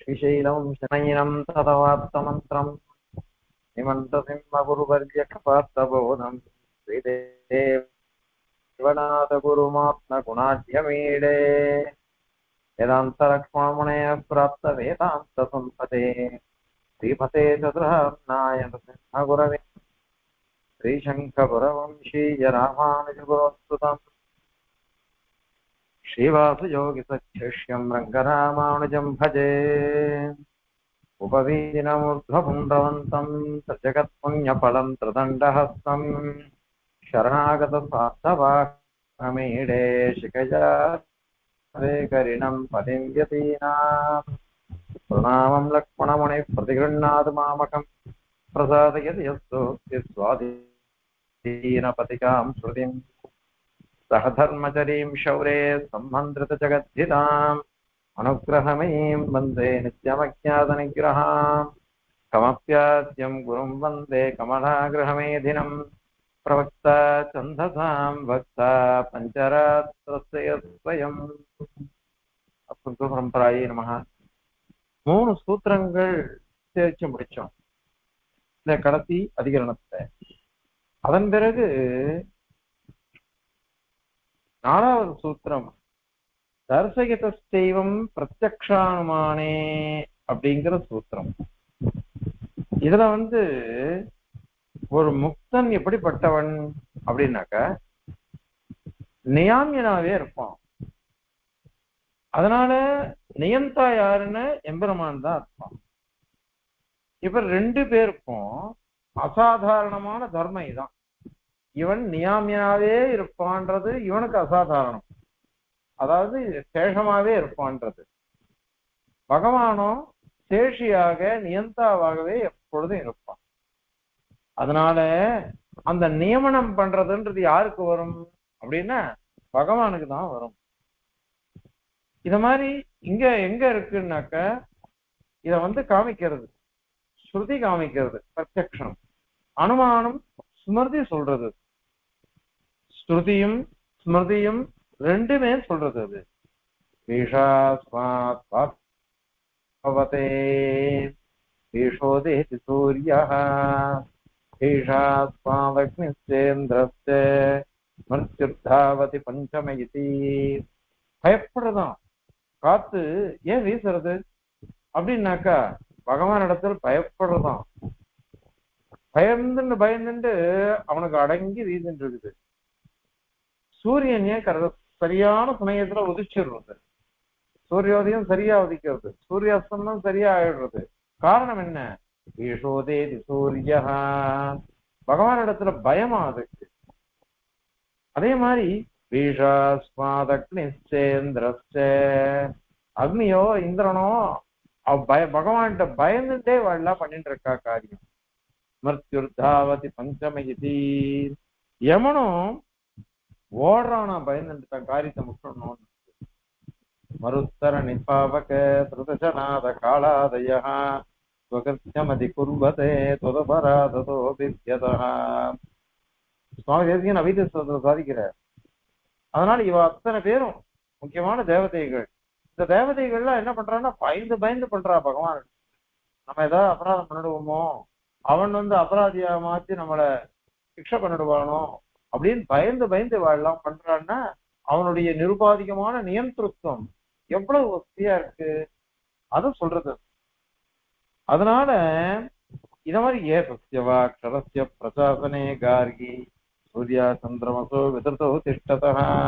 श्रीशैलम् शनयनम् तदवाप्तमन्त्रम् निमन्त्रसिंहगुरुवर्यकपात्तबोधम् श्रीदेवनाथगुरुमात्मगुणाढ्यमीडे वेदान्तलक्ष्मणमुनयः प्राप्तवेदान्तसम्पदे श्रीपते चतुर्नाय नृसिंहगुरवे श्रीशङ्खपुरवंशीय रामानुजगुरोस्तुतम् श्रीवासयोगिसच्छिष्यम् रङ्गरामानुजम् भजे उपवीदिनमूर्ध्वपुण्डवन्तम् सजगत्पुण्यफलम् त्रिदण्डहस्तम् शरणागतसार्थवामीडे शिखया करिणम् पतिम् व्यतीनाम् प्रणामम् लक्ष्मणमुनिः प्रतिगृह्णातु मामकम् प्रसादयति यस्तु स्वाधीनपतिकाम् श्रुतिम् सह धर्मचरीम् शौरे सम्मन्त्रितजगद्धिताम् अनुग्रहमयीम् वन्दे नित्यमज्ञातनिग्रहाम् कमप्याद्यम् गुरुम् वन्दे कमलाग्रहमेधिनम् प्रवक्ता छन्दसाम् भक्ता पञ्चरात्रस्य स्वयम् அஸ்மத்து பரம்பராயே நமக மூணு சூத்திரங்கள் தேய்ச்சி முடிச்சோம் இந்த கடைசி அதிகரணத்தை அதன் பிறகு நாலாவது சூத்திரம் தர்சகித தெய்வம் பிரத்யக்ஷானுமானே அப்படிங்கிற சூத்திரம் இதுல வந்து ஒரு முக்தன் எப்படிப்பட்டவன் அப்படின்னாக்க நியாமியனாவே இருப்பான் அதனால நியந்தா யாருன்னு எம்பெருமான் தான் இருப்பான் இப்ப ரெண்டு பேருக்கும் அசாதாரணமான தர்மம் இதான் இவன் நியாமியாவே இருப்பான்றது இவனுக்கு அசாதாரணம் அதாவது சேஷமாவே இருப்பான்றது பகவானோ சேஷியாக நியந்தாவாகவே எப்பொழுதும் இருப்பான் அதனால அந்த நியமனம் பண்றதுன்றது யாருக்கு வரும் அப்படின்னா பகவானுக்கு தான் வரும் இத மாதிரி இங்க எங்க இருக்குன்னாக்க இத வந்து காமிக்கிறது ஸ்ருதி காமிக்கிறது பிரத்யக்ஷம் அனுமானம் ஸ்மிருதி சொல்றது ஸ்ருதியும் ஸ்மிருதியும் ரெண்டுமே சொல்றது அது பவதே ஈஷோதேதி சூரிய ஈஷாஸ்மாவக்னிச்சேந்திரஸ்ய மிருத்யுர்தாவதி பஞ்சமயிதி பயப்படுறதான் காத்து ஏன் வீசுறது அப்படின்னாக்கா பகவான் இடத்துல பயப்படுறதான் பயந்துண்டு பயந்துண்டு அவனுக்கு அடங்கி வீசுட்டு இருக்குது சூரியன் ஏன் கர சரியான சமயத்துல உதிச்சிடுறது சூரியோதயம் சரியா உதிக்கிறது சூரியாஸ்தமனம் சரியா ஆயிடுறது காரணம் என்ன ஈஷோதேதி சூரிய பகவான் இடத்துல பயமா அதுக்கு அதே மாதிரி பீஷாஸ்மாதக்னிச்சேந்திரஸ்ட அக்னியோ இந்திரனோ பய பகவான்கிட்ட பயந்துட்டே வாழலாம் பண்ணிட்டு இருக்கா காரியம் மிருத்யுர்தாவதி பஞ்சமகிதி யமனும் ஓடுறானா பயந்துட்டு தான் காரியத்தை முட்டணும் மருத்தர நிபாவக திருதசநாத காலாதய ஸ்வகிருத்தியமதி குர்வதே தொதபராததோ வித்யதா சுவாமி தேசிகன் அவைதத்தை சாதிக்கிறார் அதனால இவ அத்தனை பேரும் முக்கியமான தேவதைகள் இந்த தேவதைகள்லாம் என்ன பண்றான்னா பயந்து பயந்து பண்றா பகவான் நம்ம ஏதாவது அபராதம் பண்ணிடுவோமோ அவன் வந்து அபராதியா மாத்தி நம்மள சிக்ஷை பண்ணிடுவானோ அப்படின்னு பயந்து பயந்து வாழலாம் பண்றான்னா அவனுடைய நிருபாதிகமான நியந்திருத்தம் எவ்வளவு வசதியா இருக்கு அத சொல்றது அதனால இத மாதிரி ஏ சசியவா க்ஷரஸ்ய பிரசாசனே கார்கி சூர்யா சந்திரமசோ விதர்த்தோ திஷ்டதா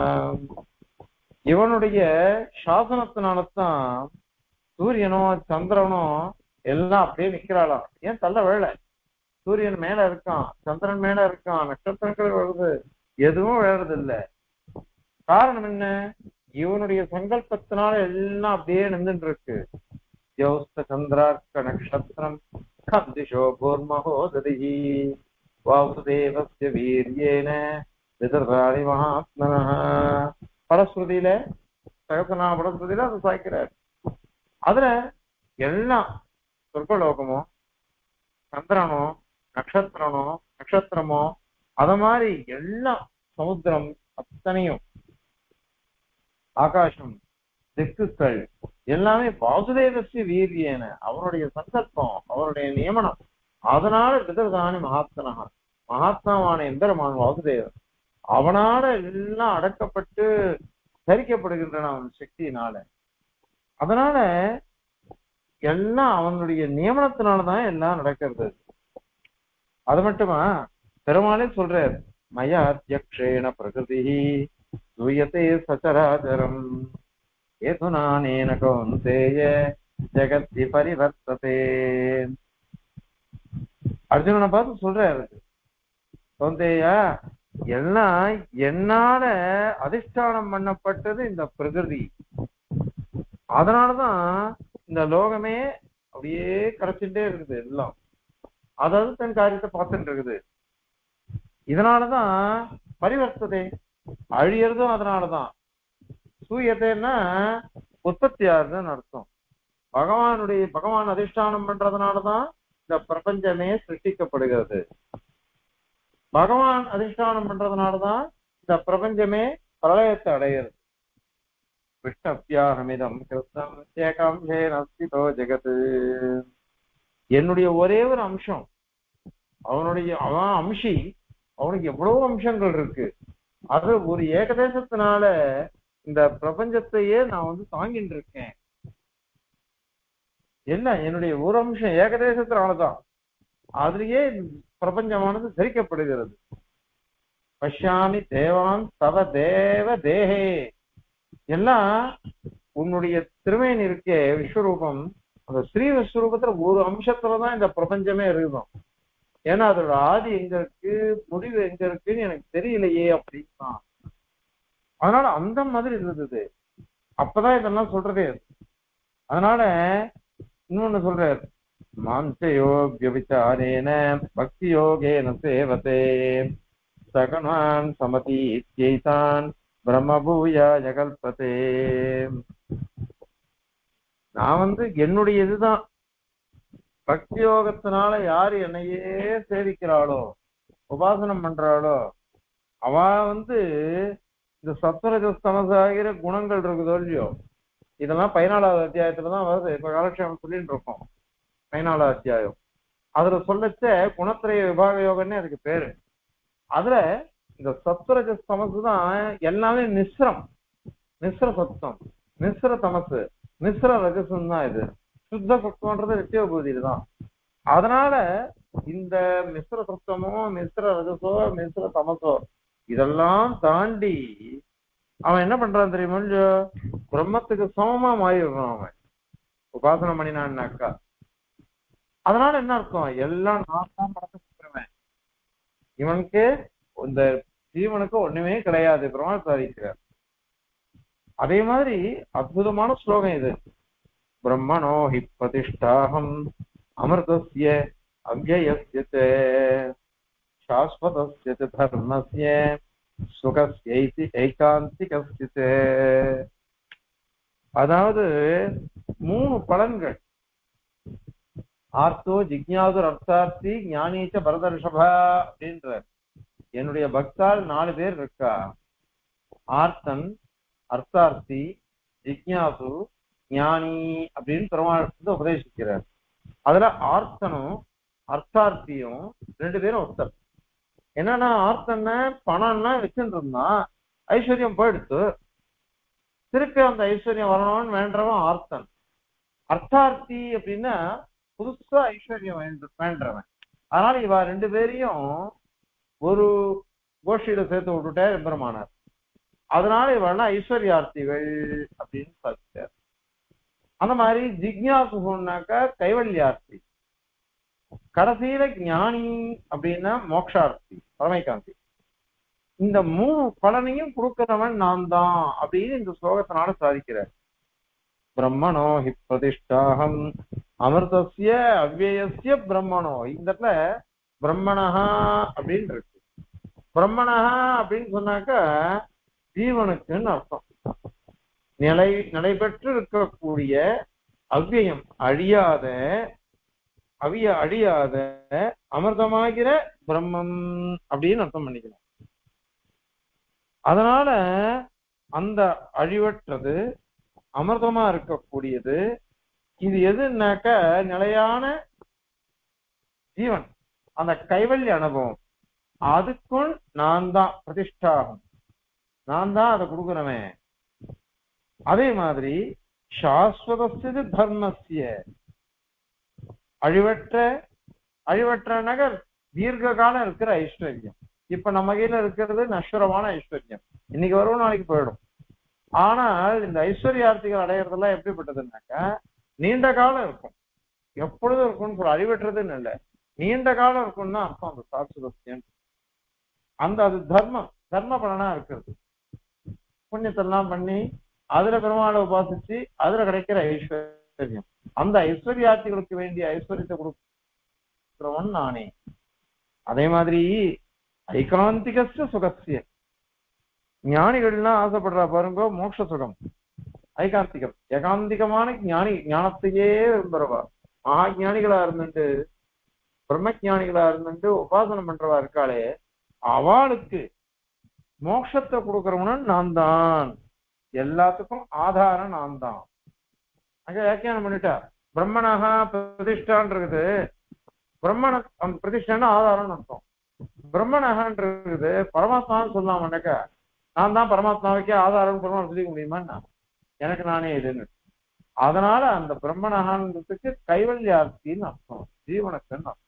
இவனுடைய சாசனத்தினாலதான் சூரியனோ சந்திரனோ எல்லாம் அப்படியே நிக்கிறாளாம் ஏன் தள்ள வேலை சூரியன் மேல இருக்கான் சந்திரன் மேல இருக்கான் நட்சத்திரங்கள் வருது எதுவும் விழறது இல்ல காரணம் என்ன இவனுடைய சங்கல்பத்தினால எல்லாம் அப்படியே நின்றுட்டு இருக்கு யோஸ்த சந்திரார்க்க நட்சத்திரம் கந்திஷோ பூர்மஹோததி வாசுதேவஸ்ய வீரியேன விதர்ராணி மகாத்மன பலஸ்ருதியில சகசனா பலஸ்ருதியில அதை சாய்க்கிறார் அதுல எல்லாம் சொர்க்கலோகமோ சந்திரனோ நட்சத்திரனோ நட்சத்திரமோ அத மாதிரி எல்லாம் சமுத்திரம் அத்தனையும் ஆகாசம் திக்குகள் எல்லாமே வாசுதேவஸ்ய வீரியன அவருடைய சங்கல்பம் அவருடைய நியமனம் அதனால விதவிதானி மகாத்மனகா மகாத்மாவான எம்பெருமான் வாசுதேவன் அவனால எல்லாம் அடக்கப்பட்டு தரிக்கப்படுகின்றன அவன் சக்தியினால அதனால எல்லாம் அவனுடைய நியமனத்தினாலதான் எல்லாம் நடக்கிறது அது மட்டுமா பெருமாளே சொல்றார் மயா அத்தியக்ஷேன பிரகிருதி தூயத்தே சச்சராச்சரம் ஏதுனானேன கௌந்தேய ஜெகத்தி பரிவர்த்ததே அர்ஜுனனை பார்த்து சொல்றாரு கௌந்தேயா எல்லாம் என்னால அதிஷ்டானம் பண்ணப்பட்டது இந்த பிரகிருதி அதனாலதான் இந்த லோகமே அப்படியே கிடைச்சுட்டே இருக்குது எல்லாம் அதாவது தன் காரியத்தை பார்த்துட்டு இருக்குது இதனாலதான் பரிவர்த்ததை அழியறதும் அதனாலதான் சூயத்தைன்னா உற்பத்தி ஆகுதுன்னு அர்த்தம் பகவானுடைய பகவான் அதிஷ்டானம் பண்றதுனாலதான் இந்த பிரபஞ்சமே சிருஷ்டிக்கப்படுகிறது பகவான் அதிஷ்டானம் பண்றதுனாலதான் இந்த பிரபஞ்சமே பிரளயத்தை அடைகிறது விஷ்ணப்பியாகமிதம் கிருஷ்ணம் ஏகாம்சேன அஸ்திதோ ஜெகத் என்னுடைய ஒரே ஒரு அம்சம் அவனுடைய அவன் அம்சி அவனுக்கு எவ்வளவு அம்சங்கள் இருக்கு அது ஒரு ஏகதேசத்தினால இந்த பிரபஞ்சத்தையே நான் வந்து தாங்கிட்டு இருக்கேன் என்ன என்னுடைய ஒரு அம்சம் ஏகதேசத்தினாலதான் அதுலயே பிரபஞ்சமானது தரிக்கப்படுகிறது பஷ்யாமி தேவான் தவ தேவ தேகே எல்லாம் உன்னுடைய திருமேனி இருக்கே விஸ்வரூபம் அந்த ஸ்ரீ விஸ்வரூபத்துல ஒரு அம்சத்துலதான் இந்த பிரபஞ்சமே இருக்கும் ஏன்னா அதோட ஆதி எங்க இருக்கு முடிவு எங்க இருக்குன்னு எனக்கு தெரியலையே அப்படின்னா அதனால அந்த மாதிரி இருந்தது அப்பதான் இதெல்லாம் சொல்றதே அதனால இன்னொன்னு சொல்றாரு மாம்சயோக்ய விசாரேன பக்தி யோகேன சேவதே சகனான் சமதீத்யைதான் பிரம்மபூயா ஜகல்பதே நான் வந்து என்னுடைய இதுதான் பக்தி யோகத்தினால யாரு என்னையே சேவிக்கிறாளோ உபாசனம் பண்றாளோ அவ வந்து இந்த சத்வரஜஸ்தமசாகிற குணங்கள் இருக்குதோ இல்லையோ இதெல்லாம் பதினாலாவது அத்தியாயத்துலதான் வருது இப்ப காலக்ஷேமம் சொல்லிட்டு இருக்கோம் பதினாலாவது அத்தியாயம் அதுல சொல்லச்ச குணத்திரைய விபாக யோகம்னு அதுக்கு பேரு அதுல இந்த சத்வரஜ தமசு தான் எல்லாமே மிஸ்ரம் மிஸ்ர சத்தம் மிஸ்ர தமசு மிஸ்ர ரஜசம் தான் இது சுத்த சத்தம்ன்றது நித்தியோபூதியில தான் அதனால இந்த மிஸ்ர சத்தமோ மிஸ்ர ரஜசோ மிஸ்ர தமசோ இதெல்லாம் தாண்டி அவன் என்ன பண்றான் தெரியுமா இல்லையோ பிரம்மத்துக்கு சமமா மாறிடுறான் அவன் உபாசனம் பண்ணினான்னாக்கா அதனால என்ன அர்த்தம் எல்லாம் நான் தான் படத்தை சொல்றவன் இவனுக்கு இந்த ஜீவனுக்கு ஒண்ணுமே கிடையாது பெருமாள் சாதிக்கிறார் அதே மாதிரி அற்புதமான ஸ்லோகம் இது பிரம்மணோ ஹி பிரதிஷ்டாகம் அமிர்தஸ்ய அவ்யயஸ்ய ச சாஸ்வதஸ்ய ச தர்மஸ்ய சுகஸ்யைதி ஏகாந்திகஸ்ய ச. அதாவது மூணு பலன்கள் ஆர்த்தோ ஜிக்ஞாசுர் அர்த்தார்த்தி ஞானீச்ச பரதர்ஷபா அப்படின்றார் என்னுடைய பக்தால் நாலு பேர் இருக்கா ஆர்த்தன் அர்த்தார்த்தி ஜிக்ஞாசு ஞானி அப்படின்னு பெருமாள் வந்து உபதேசிக்கிறார் அதுல ஆர்த்தனும் அர்த்தார்த்தியும் ரெண்டு பேரும் ஒருத்தர் என்னன்னா ஆர்த்தன்னா பணம்னா வச்சுட்டு இருந்தான் ஐஸ்வர்யம் போயிடுத்து திருப்பி அந்த ஐஸ்வர்யம் வரணும்னு வேண்டவன் ஆர்த்தன் அர்த்தார்த்தி அப்படின்னா புதுசா ஐஸ்வர்யம் வேண்டு வேண்டவன் அதனால இவ ரெண்டு பேரையும் ஒரு கோஷ்டியில சேர்த்து விட்டுட்டார் எம்பெருமானார் அதனால இவெல்லாம் ஐஸ்வர்யார்த்திகள் அப்படின்னு சாதிச்சார் அந்த மாதிரி ஜிக்ஞாசு சொன்னாக்கா கைவல்யார்த்தி கடைசியில ஞானி அப்படின்னா மோக்ஷார்த்தி பரமைகாந்தி இந்த மூணு பலனையும் கொடுக்கிறவன் நான் தான் அப்படின்னு இந்த ஸ்லோகத்தினால சாதிக்கிறார் பிரம்மணோ ஹி பிரதிஷ்டாகம் அமிர்தஸ்ய அவ்வயசிய பிரம்மணோ இந்த இடத்துல பிரம்மணஹா அப்படின்னு இருக்கு பிரம்மணஹா அப்படின்னு சொன்னாக்கா ஜீவனுக்குன்னு அர்த்தம் நிலை நடைபெற்று இருக்கக்கூடிய அவ்வியம் அழியாத அவிய அழியாத அமிர்தமாகிற பிரம்மம் அப்படின்னு அர்த்தம் பண்ணிக்கணும் அதனால அந்த அழிவற்றது அமிர்தமா இருக்கக்கூடியது இது எதுனாக்க நிலையான ஜீவன் அந்த கைவல்ய அனுபவம் அதுக்குள் நான் தான் பிரதிஷ்டாகும் நான் தான் அதை கொடுக்குறவன் அதே மாதிரி சாஸ்வதஸ்து தர்மஸ்ய அழிவற்ற அழிவற்ற நகர் தீர்க்க காலம் இருக்கிற ஐஸ்வர்யம் இப்ப நம்ம கையில இருக்கிறது நஸ்வரமான ஐஸ்வர்யம் இன்னைக்கு வரும் நாளைக்கு போயிடும் ஆனால் இந்த ஐஸ்வர்யார்த்திகள் அடையிறதெல்லாம் எப்படிப்பட்டதுன்னாக்கா நீண்ட காலம் இருக்கும் எப்பொழுதும் இருக்கும்னு சொல்ல அழிவற்றதுன்னு இல்லை நீண்ட காலம் இருக்கும்னு தான் அர்த்தம் அந்த சாஸ்வதஸ்யம் அந்த அது தர்மம் தர்ம பலனா இருக்கிறது புண்ணியத்தெல்லாம் பண்ணி அதுல பெருமாளை உபாசிச்சு அதுல கிடைக்கிற ஐஸ்வர்யம் அந்த ஐஸ்வர்யார்த்திகளுக்கு வேண்டிய ஐஸ்வர்யத்தை கொடுக்கிறவன் நானே அதே மாதிரி ஐகாந்திகஸ்ட சுகசிய ஞானிகள்லாம் ஆசைப்படுறா பாருங்க மோட்ச சுகம் ஐகாந்திகம் ஏகாந்திகமான ஞானி ஞானத்தையே விரும்புறவா மகா ஞானிகளா இருந்துட்டு பிரம்ம ஞானிகளா இருந்துட்டு உபாசனம் பண்றவா இருக்காளே அவளுக்கு மோட்சத்தை கொடுக்கறவனும் நான் தான் எல்லாத்துக்கும் ஆதாரம் நான் தான் அங்க வியாக்கியானம் பண்ணிட்டா பிரம்மனகா பிரதிஷ்டான் இருக்குது பிரம்மண அந்த பிரதிஷ்டான ஆதாரம் அர்த்தம் பிரம்மனகன்றது பரமாத்மான்னு சொல்லலாம்னாக்கா நான் தான் பரமாத்மாவுக்கே ஆதாரம் பெருமாள் சொல்லிக்க முடியுமா எனக்கு நானே இதுன்னு அதனால அந்த பிரம்மனகான்றதுக்கு கைவல்யார்த்தின்னு அர்த்தம் ஜீவனுக்குன்னு அர்த்தம்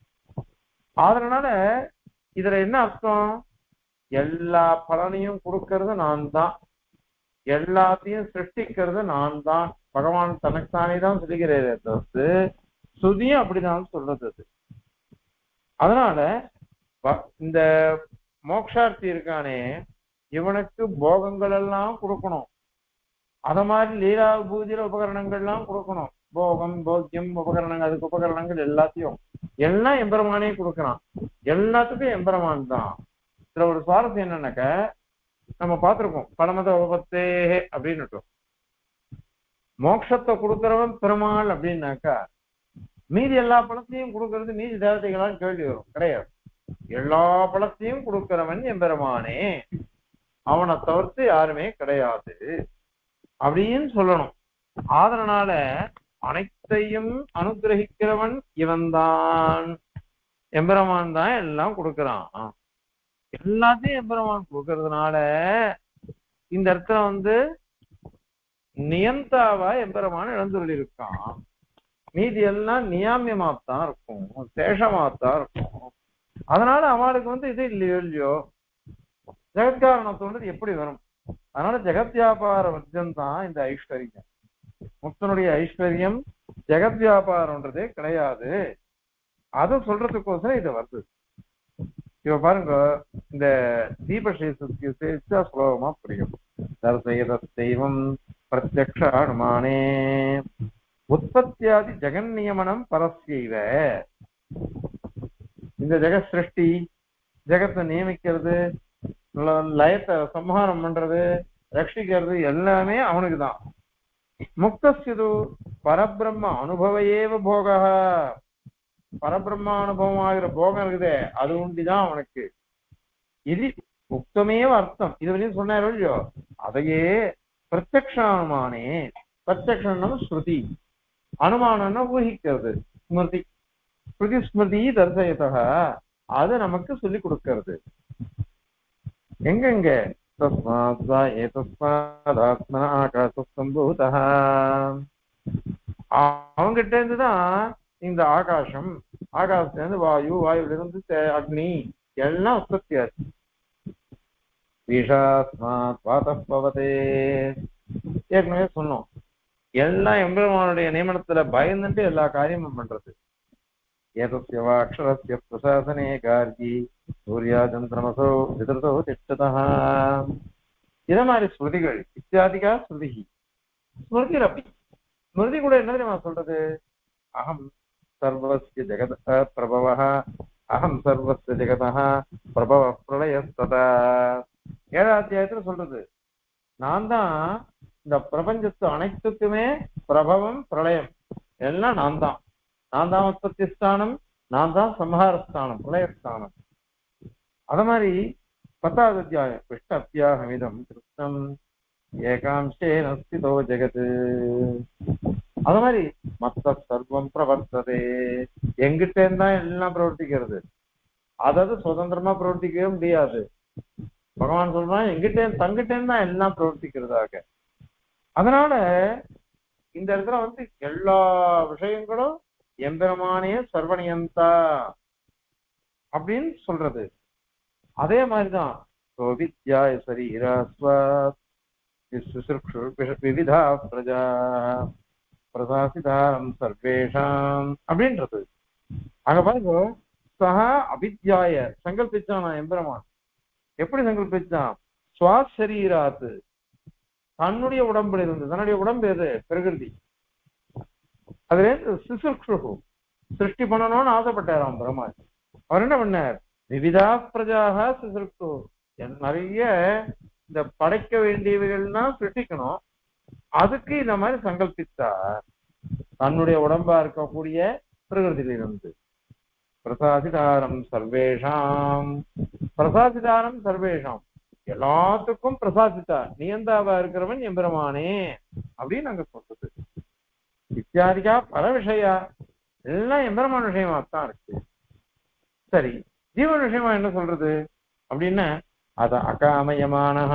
அதனால இதுல என்ன அர்த்தம் எல்லா பலனையும் கொடுக்கறது நான் தான் எல்லாத்தையும் சிருஷ்டிக்கிறது நான் தான் பகவான் தனக்குத்தானே தான் சொல்லுகிறேன் தவிர்த்து சுதியும் அப்படிதான் சொல்றது அது அதனால இந்த மோக்ஷார்த்தி இருக்கானே இவனுக்கு போகங்கள் எல்லாம் கொடுக்கணும் அத மாதிரி லீலா பூஜையில உபகரணங்கள்லாம் கொடுக்கணும் போகம் போக்கியம் உபகரணங்கள் அதுக்கு உபகரணங்கள் எல்லாத்தையும் எல்லாம் எம்பெருமானே கொடுக்கறான் எல்லாத்துக்கும் எம்பெருமான் தான் இதுல ஒரு சுவாரஸ்யம் என்னன்னாக்க நம்ம பார்த்திருக்கோம் பலமத உபத்தே அப்படின்னு மோட்சத்தை கொடுக்கிறவன் பெருமாள் அப்படின்னாக்கா மீதி எல்லா பழத்தையும் கொடுக்கறது மீதி தேவதைகளான்னு கேள்வி வரும் கிடையாது எல்லா பழத்தையும் கொடுக்கிறவன் எம்பெருமானே அவனை தவிர்த்து யாருமே கிடையாது அப்படின்னு சொல்லணும் அதனால அனைத்தையும் அனுகிரகிக்கிறவன் இவன்தான் எம்பெருமான் தான் எல்லாம் கொடுக்கறான் எல்லாத்தையும் எம்பெருமான் கொடுக்கறதுனால இந்த இடத்துல வந்து நியந்தாவா எம்பெருமான் இழந்துள்ளி இருக்கான் மீதி எல்லாம் நியாமியமாத்தான் இருக்கும் சேஷமாத்தான் இருக்கும் அதனால அவளுக்கு வந்து இது இல்லையோ இல்லையோ ஜெகத்காரணத்தோடு எப்படி வரும் அதனால ஜெகத் வியாபார வர்க்கம் தான் இந்த ஐஸ்வர்யம் முக்தனுடைய ஐஸ்வர்யம் ஜெகத் வியாபாரம்ன்றதே கிடையாது அதை சொல்றதுக்கோசரம் இது வருது இப்ப பாருங்க இந்த தீபசேஷத்துக்கு சேர்த்தா சுலபமா புரியும் தர்சயத தெய்வம் பிரத்யக்ஷ அனுமானே உற்பத்தியாதி ஜெகன் நியமனம் பரஸ்யைவ இந்த ஜெகத் சிருஷ்டி ஜெகத்தை நியமிக்கிறது லயத்தை சம்ஹாரம் பண்றது ரட்சிக்கிறது எல்லாமே அவனுக்கு தான் முக்தசிது பரபிரம்ம அனுபவ ஏவ போக பரபிரம்ம அனுபவம் ஆகிற போகம் இருக்குதே அது உண்டிதான் அவனுக்கு இது முக்தமேவ அர்த்தம் இது வரையும் சொன்னாரோ இல்லையோ அதையே பிரத்யக்ஷானுமானே பிரத்யக்ஷம் ஸ்ருதி அனுமானம்னா ஊகிக்கிறது ஸ்மிருதி ஸ்ருதி ஸ்மிருதி தர்சயத்தக அது நமக்கு சொல்லி கொடுக்கிறது எங்கெங்க அவங்கிட்ட இருந்துதான் இந்த ஆகாசம் ஆகாசத்துல இருந்து வாயு வாயுல இருந்து அக்னி எல்லாம் உற்பத்தி ஆச்சு பவதே ஏற்கனவே சொன்னோம் எல்லாம் எம்பெருமானுடைய நியமனத்துல பயந்துட்டு எல்லா காரியமும் பண்றது ஏதஸ்ய வா அக்ஷரஸ்ய பிரசாசனே கார்கி சூர்யா சந்திரமசோ விதிருதோ திஷ்டதா இத மாதிரி ஸ்மிருதிகள் இத்தியாதிகா ஸ்மிருதி ஸ்மிருதி ரப்பி ஸ்மிருதி கூட என்ன தெரியுமா சொல்றது அகம் சர்வஸ்ய ஜெகத பிரபவ அகம் சர்வஸ்ய ஜெகத பிரபவ பிரளயஸ்ததா ஏழாம் அத்தியாயத்துல சொல்றது நான் தான் இந்த பிரபஞ்சத்து அனைத்துக்குமே பிரபவம் பிரளயம் எல்லாம் நான் தான் நான் தான் உற்பத்தி ஸ்தானம் நான் தான் சம்ஹாரஸ்தானம் பிரளயஸ்தானம் அத மாதிரி பத்தாவது அத்தியாயம் கிருஷ்ண அத்தியாகமிதம் கிருஷ்ணம் ஏகாம்சேன ஸ்திதோ ஜெகத் அது மாதிரி மத்த சர்வம் பிரவர்த்ததே எங்கிட்ட இருந்தா எல்லாம் பிரவர்த்திக்கிறது அதாவது சுதந்திரமா பிரவர்த்திக்கவே முடியாது பகவான் சொல்றான் எங்கிட்ட தங்கிட்ட இருந்தா எல்லாம் பிரவர்த்திக்கிறதாக அதனால இந்த இடத்துல வந்து எல்லா விஷயங்களும் எம்பெருமானே சர்வனியந்தா அப்படின்னு சொல்றது அதே மாதிரிதான் வித்யாய சரீராஸ்வாத் விசுசுக்ஷு விஷ- விவிதா பிரஜா பிரசாசிதாரம் சர்வேஷாம் அப்படின்றது அங்க பாருங்க சஹா அபித்யாய சங்கல்பிச்சான் நான் எம்பெருமான் எப்படி சங்கல்பிச்சான் சுவாஸ் சரீராத்து தன்னுடைய உடம்புல இருந்து தன்னுடைய உடம்பு எது பிரகிருதி அதுல இருந்து சிசுக்ஷு சிருஷ்டி பண்ணணும்னு ஆசைப்பட்டாராம் பிரம்மா அவர் என்ன பண்ணார் விவிதா பிரஜாக சிசுக்ஷு நிறைய இந்த படைக்க வேண்டியவைகள்னா சிருஷ்டிக்கணும் அதுக்கு இந்த மாதிரி சங்கல்பித்தார் தன்னுடைய உடம்பா இருக்கக்கூடிய பிரகிருதியிலிருந்து பிரசாசிதாரம் சர்வேஷாம் பிரசாசிதாரம் சர்வேஷாம் எல்லாத்துக்கும் பிரசாசித்தார் நியந்தாவா இருக்கிறவன் எம்பெருமானே அப்படின்னு நாங்க சொல்றது இத்தியாதிகா பல விஷயா எல்லாம் எம்பெருமான் விஷயமா தான் இருக்கு சரி ஜீவன் விஷயமா என்ன சொல்றது அப்படின்னா அத அகாமயமான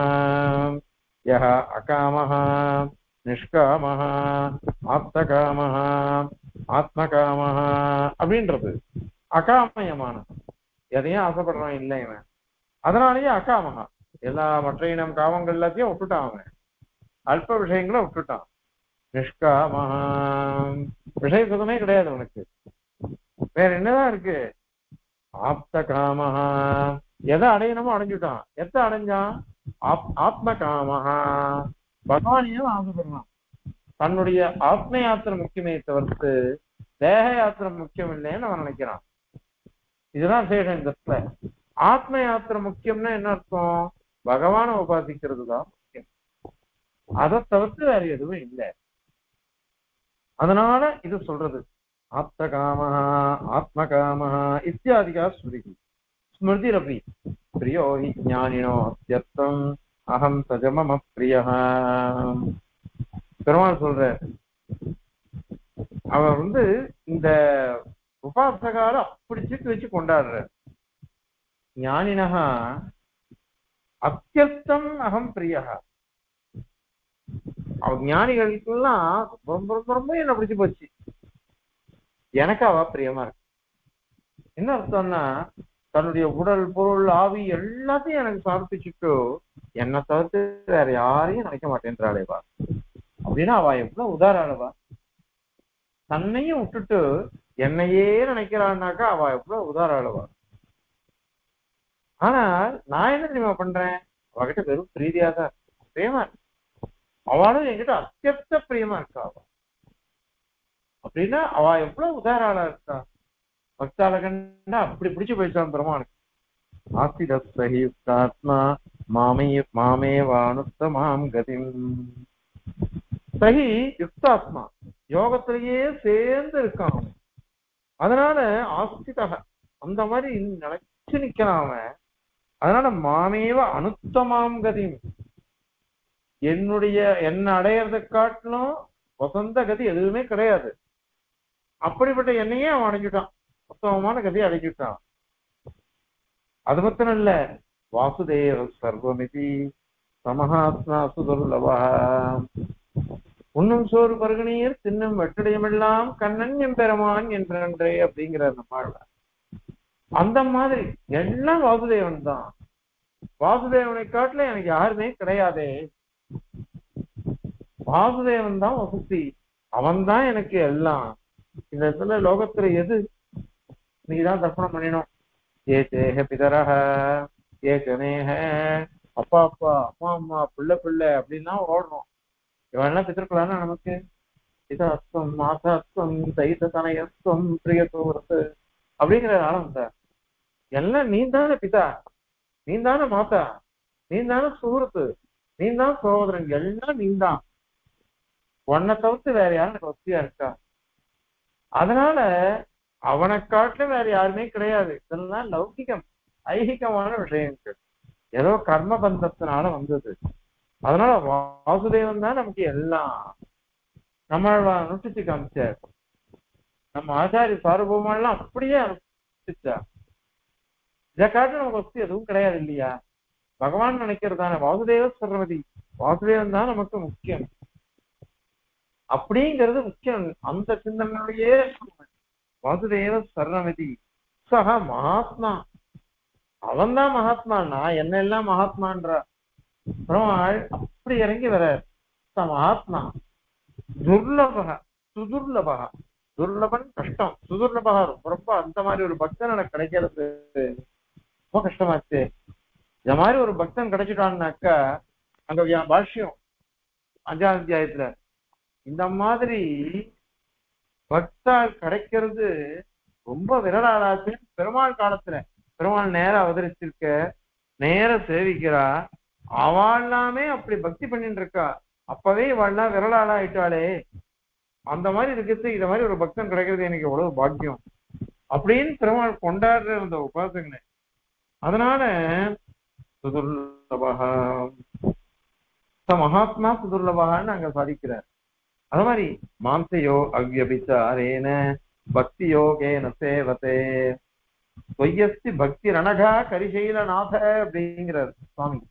யஹ அகாமஹ நிஷ்காமஹ ஆப்தகாமஹ ஆத்மகாமஹ அப்படின்றது அகாமயமான எதையும் ஆசைப்படுறான் இல்லை இவன் அதனாலேயே அகாமகா எல்லா மற்ற இனம் காமங்கள் எல்லாத்தையும் விட்டுட்டான் அவன் அல்ப விஷயங்களை விட்டுட்டான் நிஷ்காமஹா விஷய சுகமே கிடையாது அவனுக்கு வேற என்னதான் இருக்கு ஆப்த காமஹா எதை அடையணுமோ அடைஞ்சுட்டான் எதை அடைஞ்சான் ஆப்- ஆத்ம காமஹா பகவானையும் ஆசைப்படுறான் தன்னுடைய ஆத்ம யாத்திரை முக்கியமே தவிர்த்து தேக யாத்திரை முக்கியம் இல்லைன்னு அவன் நினைக்கிறான் இதுதான் சேஷம் இந்த இடத்துல ஆத்ம யாத்திரை முக்கியம்னா என்ன அர்த்தம் பகவானை உபாசிக்கிறது தான் முக்கியம் அதை தவிர்த்து வேற எதுவும் இல்லை அதனால இது சொல்றது ஆப்த காமஹா ஆத்ம காமஹா இத்தியாதிகா ஸ்மிருதி ஸ்மிருதி ரபி பிரியோ ஹி ஞானினோ அத்தியர்த்தம் அகம் சஜமம பிரியா பெருமாள் சொல்ற அவர் வந்து இந்த உபாசகார அப்படி தூக்கி வச்சு கொண்டாடுற ஞானினஹா அத்தியர்த்தம் அகம் பிரியா அவர் ஞானிகளுக்கெல்லாம் ரொம்ப ரொம்ப ரொம்ப என்ன பிடிச்சு போச்சு எனக்கு அவ பிரியமா இருக்கு என்ன அர்த்தம்னா தன்னுடைய உடல் பொருள் ஆவி எல்லாத்தையும் எனக்கு சமர்ப்பிச்சுட்டு என்னை தவிர்த்து வேற யாரையும் நினைக்க மாட்டேன்றாளேவா அப்படின்னா அவ எவ்வளவு உதாரணவா தன்னையும் விட்டுட்டு என்னையே நினைக்கிறான்னாக்கா அவ எவ்வளவு உதாரணவா ஆனா நான் என்ன தெரியுமா பண்றேன் அவகிட்ட வெறும் பிரீதியா தான் இருக்கு. பிரியமா இருக்கு அவளும் என்கிட்ட அத்தியத்த பிரியமா இருக்கா அவ அப்படின்னா அவ எவ்வளவு உதாரணா இருக்கா பக்தால கண்டா அப்படி பிடிச்சு போயிட்டான் பெருமானுக்கு ஆசித சகியுக்தாத்மா மாமே மாமே வானுத்தமாம் கதிம் சகி யுக்தாத்மா யோகத்திலேயே சேர்ந்து இருக்கான் அவன். அதனால ஆஸ்திதக அந்த மாதிரி நினைச்சு நிக்கிறான் அவன் அதனால மாமேவ அனுத்தமாம் கதிம் என்னுடைய என்ன அடையறதை காட்டிலும் வசந்த கதி எதுவுமே கிடையாது அப்படிப்பட்ட என்னையே அவன் அடைஞ்சுட்டான் உத்தமமான கதையை அடைஞ்சுட்டான் அது மாத்திரம் இல்ல வாசுதேவ சர்வமிதி சமஹாத்மா சுதுர்லவா உண்ணும் சோறு பருகனீர் தின்னும் வெட்டடையமெல்லாம் கண்ணன் எம்பெருமான் என்றே அப்படிங்கிற அந்த பாடல அந்த மாதிரி எல்லாம் வாசுதேவன் தான் வாசுதேவனை காட்டுல எனக்கு யாருமே கிடையாதே வாசுதேவன் தான் வசதி அவன் தான் எனக்கு எல்லாம் இந்த இடத்துல லோகத்துல எது நீதான் தர்ப்பணம் பண்ணினோம் ஏ தேக பிதரக ஏ ஜனேக அப்பா அப்பா அம்மா அம்மா பிள்ளை பிள்ளை அப்படின்னா ஓடுறோம் இவெல்லாம் பித்திருக்கலாம்னா நமக்கு பிதாஸ்தம் மாதாஸ்தம் தைத தனயஸ்தம் பிரியத்தோரத்து அப்படிங்கிற காலம் தான் எல்லாம் நீ தானே பிதா நீ தானே மாதா நீ தானே சுகൃத்து நீ தான் சகோதரன் எல்லாம் நீ தான் உன்னை தவிர்த்து வேற யாரும் எனக்கு வசதியா இருக்கா அதனால அவனை காட்டிலும் வேற யாருமே கிடையாது இதெல்லாம் லௌகிகம் ஐகிகமான விஷயங்கள் ஏதோ கர்ம பந்தத்தினால வந்தது அதனால வாசுதேவன் தான் நமக்கு எல்லாம் நம்ம அனுஷ்டிச்சு காமிச்சார் நம்ம ஆச்சாரிய சார்பமெல்லாம் அப்படியே அனுஷ்டிச்சார் இதை காட்டு நமக்கு வசதி எதுவும் கிடையாது இல்லையா பகவான் நினைக்கிறது தானே வாசுதேவ சர்வதி வாசுதேவன் தான் நமக்கு முக்கியம் அப்படிங்கிறது முக்கியம் அந்த சிந்தனையிலேயே வாசுதேவ சரணமதி சக மகாத்மா அவன் தான் மகாத்மா நான் என்ன எல்லாம் மகாத்மான்ற பெருமாள் அப்படி இறங்கி வர ச மகாத்மா துர்லபக சுதுர்லபக துர்லபன் கஷ்டம் சுதுர்லபக ரொம்ப ரொம்ப அந்த மாதிரி ஒரு பக்தன் எனக்கு கிடைக்கிறது ரொம்ப கஷ்டமாச்சு இந்த மாதிரி ஒரு பக்தன் கிடைச்சிட்டான்னாக்கா அங்க வியா- பாஷ்யம் அஞ்சாம் அத்தியாயத்துல இந்த மாதிரி பக்தால் கிடைக்கிறது ரொம்ப விரலாளாச்சு பெருமாள் காலத்துல பெருமாள் நேர அவதரிச்சிருக்க நேர சேவிக்கிறா அவள்லாமே அப்படி பக்தி பண்ணிட்டு இருக்கா அப்பவே இவாள்லாம் விரலாளா ஆயிட்டாளே அந்த மாதிரி இருக்கிறது இந்த மாதிரி ஒரு பக்தன் கிடைக்கிறது எனக்கு எவ்வளவு பாக்கியம் அப்படின்னு பெருமாள் கொண்டாடுற அந்த உபாசகனை அதனால சுதுர்லபகா ச மகாத்மா சுதுர்லபகான்னு அங்க சாதிக்கிறார் அது மாதிரி மாம்சயோ அவ்யபிச்சாரேன பக்தி யோகேன சேவத்தே தொய்யஸ்தி பக்தி ரணகா கரிசைலநாத அப்படிங்கிறார் சுவாமி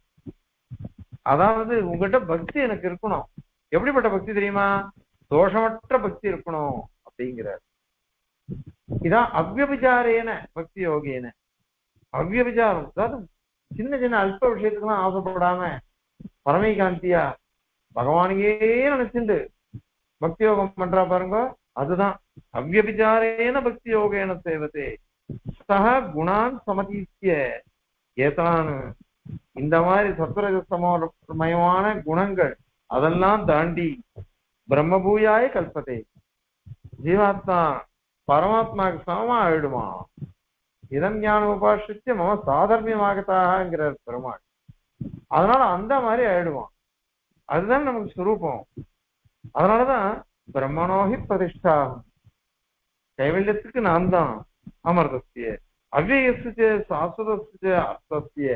அதாவது உங்ககிட்ட பக்தி எனக்கு இருக்கணும் எப்படிப்பட்ட பக்தி தெரியுமா தோஷமற்ற பக்தி இருக்கணும் அப்படிங்கிறார் இதான் அவ்யபிச்சாரேன பக்தி யோகேன அவ்யபிச்சாரம் அதாவது சின்ன சின்ன அல்ப விஷயத்துக்கெல்லாம் ஆசைப்படாம பரமைகாந்தியா பகவானையே நினைச்சுண்டு பக்தி யோகம் பண்றா பாருங்க அதுதான் அவ்யபிச்சாரேன பக்தி யோகேன சேவதே சக குணான் சமதீசிய ஏதான் இந்த மாதிரி சத்வரஜசமயமான குணங்கள் அதெல்லாம் தாண்டி பிரம்மபூயாய கல்பதே ஜீவாத்மா பரமாத்மாவுக்கு சமமா ஆயிடுமா இதன் ஞானம் உபாசிச்சு மம சாதர்மியமாகத்தாகிறார் பெருமாள் அதனால அந்த மாதிரி ஆயிடுவான் அதுதான் நமக்கு சுரூபம் அதனாலதான் பிரம்மணோகி பிரதிஷ்டா கைவல்யத்துக்கு நான் தான் அமர்தஸ்ய அவ்யயஸ்ய சாஸ்வதஸ்ய அர்த்தஸ்ய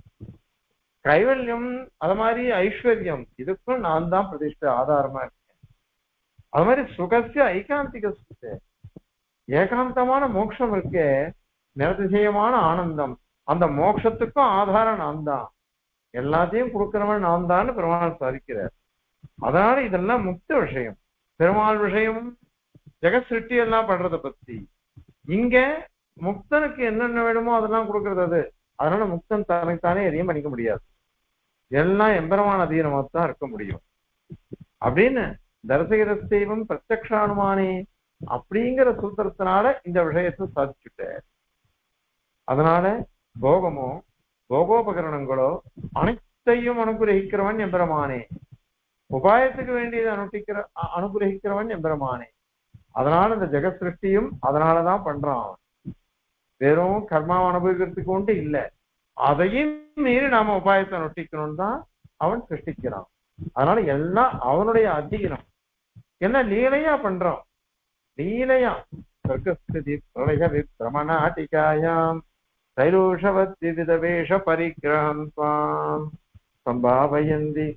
கைவல்யம் அது மாதிரி ஐஸ்வர்யம் இதுக்கும் நான் தான் பிரதிஷ்டை ஆதாரமா இருக்கேன் அது மாதிரி சுகசிய ஐகாந்திக ஏகாந்தமான மோட்சம் இருக்கே நிரதிசயமான ஆனந்தம் அந்த மோட்சத்துக்கும் ஆதாரம் நான் தான் எல்லாத்தையும் கொடுக்கிறவன் நான் தான் பெருமாள் சாதிக்கிறார் அதனால இதெல்லாம் முக்த விஷயம் பெருமாள் விஷயம் ஜெகத் சிருஷ்டி எல்லாம் பண்றத பத்தி இங்க முக்தனுக்கு என்னென்ன வேணுமோ அதெல்லாம் கொடுக்கறது அது அதனால முக்தன் தனக்குத்தானே எதையும் பண்ணிக்க முடியாது எல்லாம் எம்பெருமான் அதீனமா தான் இருக்க முடியும் அப்படின்னு தரிசகரஸ்தெய்வம் பிரத்யக்ஷானுமானே அப்படிங்கிற சூத்திரத்தினால இந்த விஷயத்தை சாதிச்சுட்டார் அதனால போகமோ போகோபகரணங்களோ அனைத்தையும் அனுகிரகிக்கிறவன் எம்பெருமானே உபாயத்துக்கு வேண்டியதை அனுஷ்டிக்கிற அ- அனுகிரகிக்கிறவன் எம்பெருமானே அதனால இந்த ஜெகத் சிருஷ்டியும் அதனாலதான் பண்றான் அவன். வெறும் கர்மாவை அனுபவிக்கிறதுக்கு ஒன்று இல்ல அதையும் மீறி நாம உபாயத்தை அனுஷ்டிக்கணும்னு தான் அவன் சிருஷ்டிக்கிறான் அதனால எல்லாம் அவனுடைய அதிகனம் என்ன லீலையா பண்றான் லீலையா சொர்க்கஸ்திதி பிரளய விப்ரமநாட்டிகாயாம் தைலூஷவத் விவித வேஷ பரிகிரகம் ஸ்வாம் சம்பாவயந்தி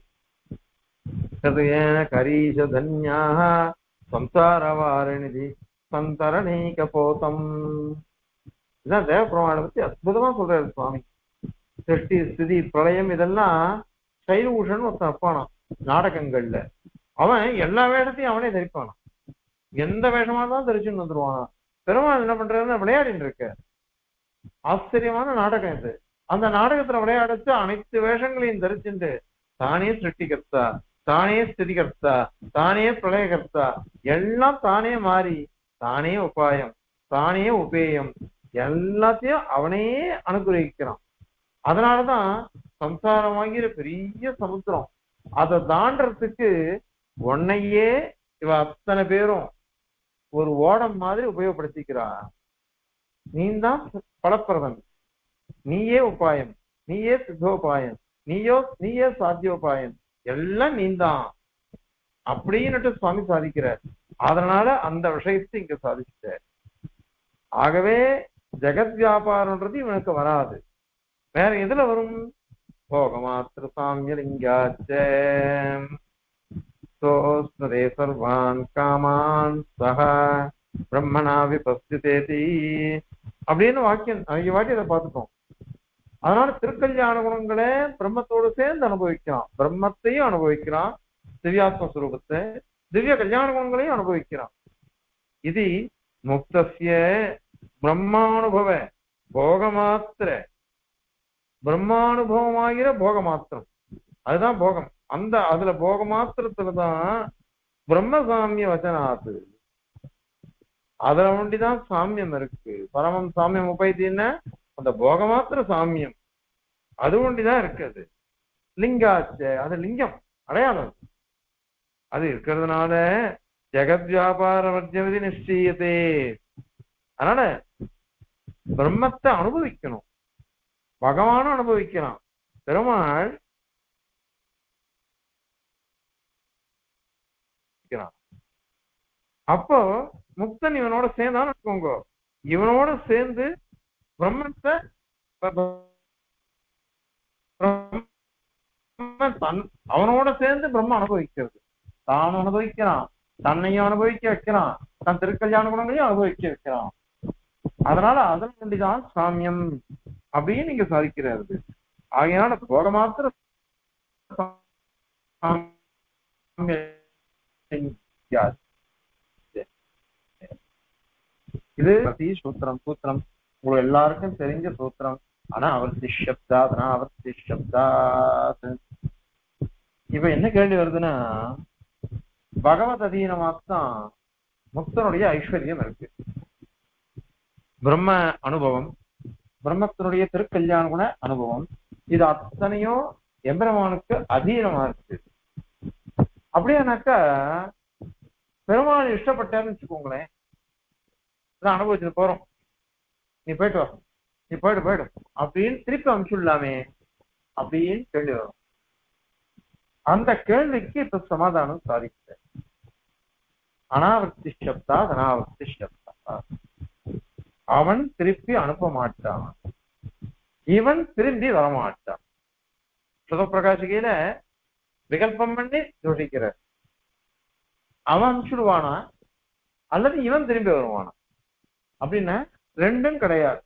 ஹிருதயேன கரீஷதன்யாः சம்சாரவாரிணிதி சந்தரணீக போதம் இதான் தேவபிரமாணை பத்தி அற்புதமா சொல்றாரு சுவாமி சிருஷ்டி ஸ்திதி பிரளயம் இதெல்லாம் சைலூஷன் ஒருத்தன் அப்பானான் நாடகங்கள்ல அவன் எல்லா வேஷத்தையும் அவனே தரிப்பானான் எந்த வேஷமா இருந்தாலும் தரிச்சுன்னு வந்துருவானா பெருமாள் என்ன பண்றாருன்னா விளையாடிட்டு இருக்க ஆச்சரியமான நாடகம் இது அந்த நாடகத்துல விளையாடுச்சு அனைத்து வேஷங்களையும் தரிச்சுண்டு தானே சிருஷ்டிகர்த்தா தானே ஸ்திதிகர்த்தா தானே பிரளயகர்த்தா எல்லாம் தானே மாறி தானே உபாயம் தானே உபேயம் எல்லாத்தையும் அவனே அனுகிரகிக்கிறான் அதனாலதான் சம்சாரமாகிற பெரிய சமுத்திரம் அதை தாண்டறதுக்கு உன்னையே இவ அத்தனை பேரும் ஒரு ஓடம் மாதிரி உபயோகப்படுத்திக்கிறா நீ தான் பலப்பிரதன் நீயே உபாயம் நீயே சித்தோபாயம் நீயோ நீயே சாத்தியோபாயம் எல்லாம் நீந்தான் அப்படின்னுட்டு சுவாமி சாதிக்கிறார் அதனால அந்த விஷயத்தை இங்க சாதிச்சிட்டார் ஆகவே ஜெகத் வியாபாரம்ன்றது இவனுக்கு வராது வேற எதுல வரும் போகமாத்திர சாமியலிங்காச்ச சோஸ்மதே சர்வான் காமான் சஹ பிரம்மணா விபஸ்திதேதி அப்படின்னு வாக்கியம் அவங்க வாட்டி அதை பார்த்துட்டோம் அதனால திருக்கல்யாண குணங்களை பிரம்மத்தோடு சேர்ந்து அனுபவிக்கிறான் பிரம்மத்தையும் அனுபவிக்கிறான் திவ்யாத்ம சுரூபத்தை திவ்ய கல்யாண குணங்களையும் அனுபவிக்கிறான் இது முக்தசிய பிரம்மானுபவ போகமாத்திர பிரம்மானுபவமாகிற போக மாத்திரம் அதுதான் போகம் அந்த அதுல போக மாத்திரத்துலதான் பிரம்மசாமிய வச்சனாத்து அதுல ஒண்டிதான் சாமியம் இருக்கு பரமம் சாமியம் உபயத்தின்னா அந்த போக மாத்திர சாமியம் அது ஒண்டிதான் இருக்கு அது லிங்காச்ச அது லிங்கம் அடையாளம் அது இருக்கிறதுனால ஜெகத் வியாபார வர்ஜவதி நிச்சயத்தே அதனால பிரம்மத்தை அனுபவிக்கணும் பகவானும் அனுபவிக்கலாம் பெருமாள் அப்போ முக்தன் இவனோட சேர்ந்தான்னு வச்சுக்கோங்க இவனோட சேர்ந்து பிரம்மத்தை தன் அவனோட சேர்ந்து பிரம்ம அனுபவிக்கிறது தான் அனுபவிக்கிறான் தன்னையும் அனுபவிக்க வைக்கிறான் தன் திருக்கல்யாண குணங்களையும் அனுபவிக்க வைக்கிறான் அதனால அதன் வேண்டிதான் சாமியம் அப்படின்னு நீங்க சாதிக்கிறாரு ஆகையினால போக மாத்திர இது சூத்திரம் சூத்திரம் உங்களுக்கு எல்லாருக்கும் தெரிஞ்ச சூத்திரம் ஆனா அவர்த்தி சப்தா அவர்த்தி சப்தா இப்ப என்ன கேள்வி வருதுன்னா பகவத் அதீனமாத்தான் முக்தனுடைய ஐஸ்வர்யம் இருக்கு பிரம்ம அனுபவம் பிரம்மத்தினுடைய திருக்கல்யாண குண அனுபவம் இது அத்தனையும் எம்பெருமானுக்கு அதீனமா இருக்கு அப்படியானாக்கா பெருமாள் இஷ்டப்பட்டாருன்னு வச்சுக்கோங்களேன் இதான் அனுபவிச்சுட்டு போறோம் நீ போயிட்டு வா நீ போயிடு போயிடு அப்படின்னு திருப்பி அனுப்பிச்சுடலாமே அப்படின்னு கேள்வி வரும் அந்த கேள்விக்கு இப்ப சமாதானம் சாதிக்க அனாவர்த்தி சப்தா அனாவர்த்தி சப்தா அவன் திருப்பி அனுப்ப மாட்டான் இவன் திரும்பி வரமாட்டான் சுதப்பிரகாசிகையில விகல்பம் பண்ணி யோசிக்கிறார் அவன் அனுப்பிச்சுடுவானா அல்லது இவன் திரும்பி வருவானா அப்படின்னா ரெண்டும் கிடையாது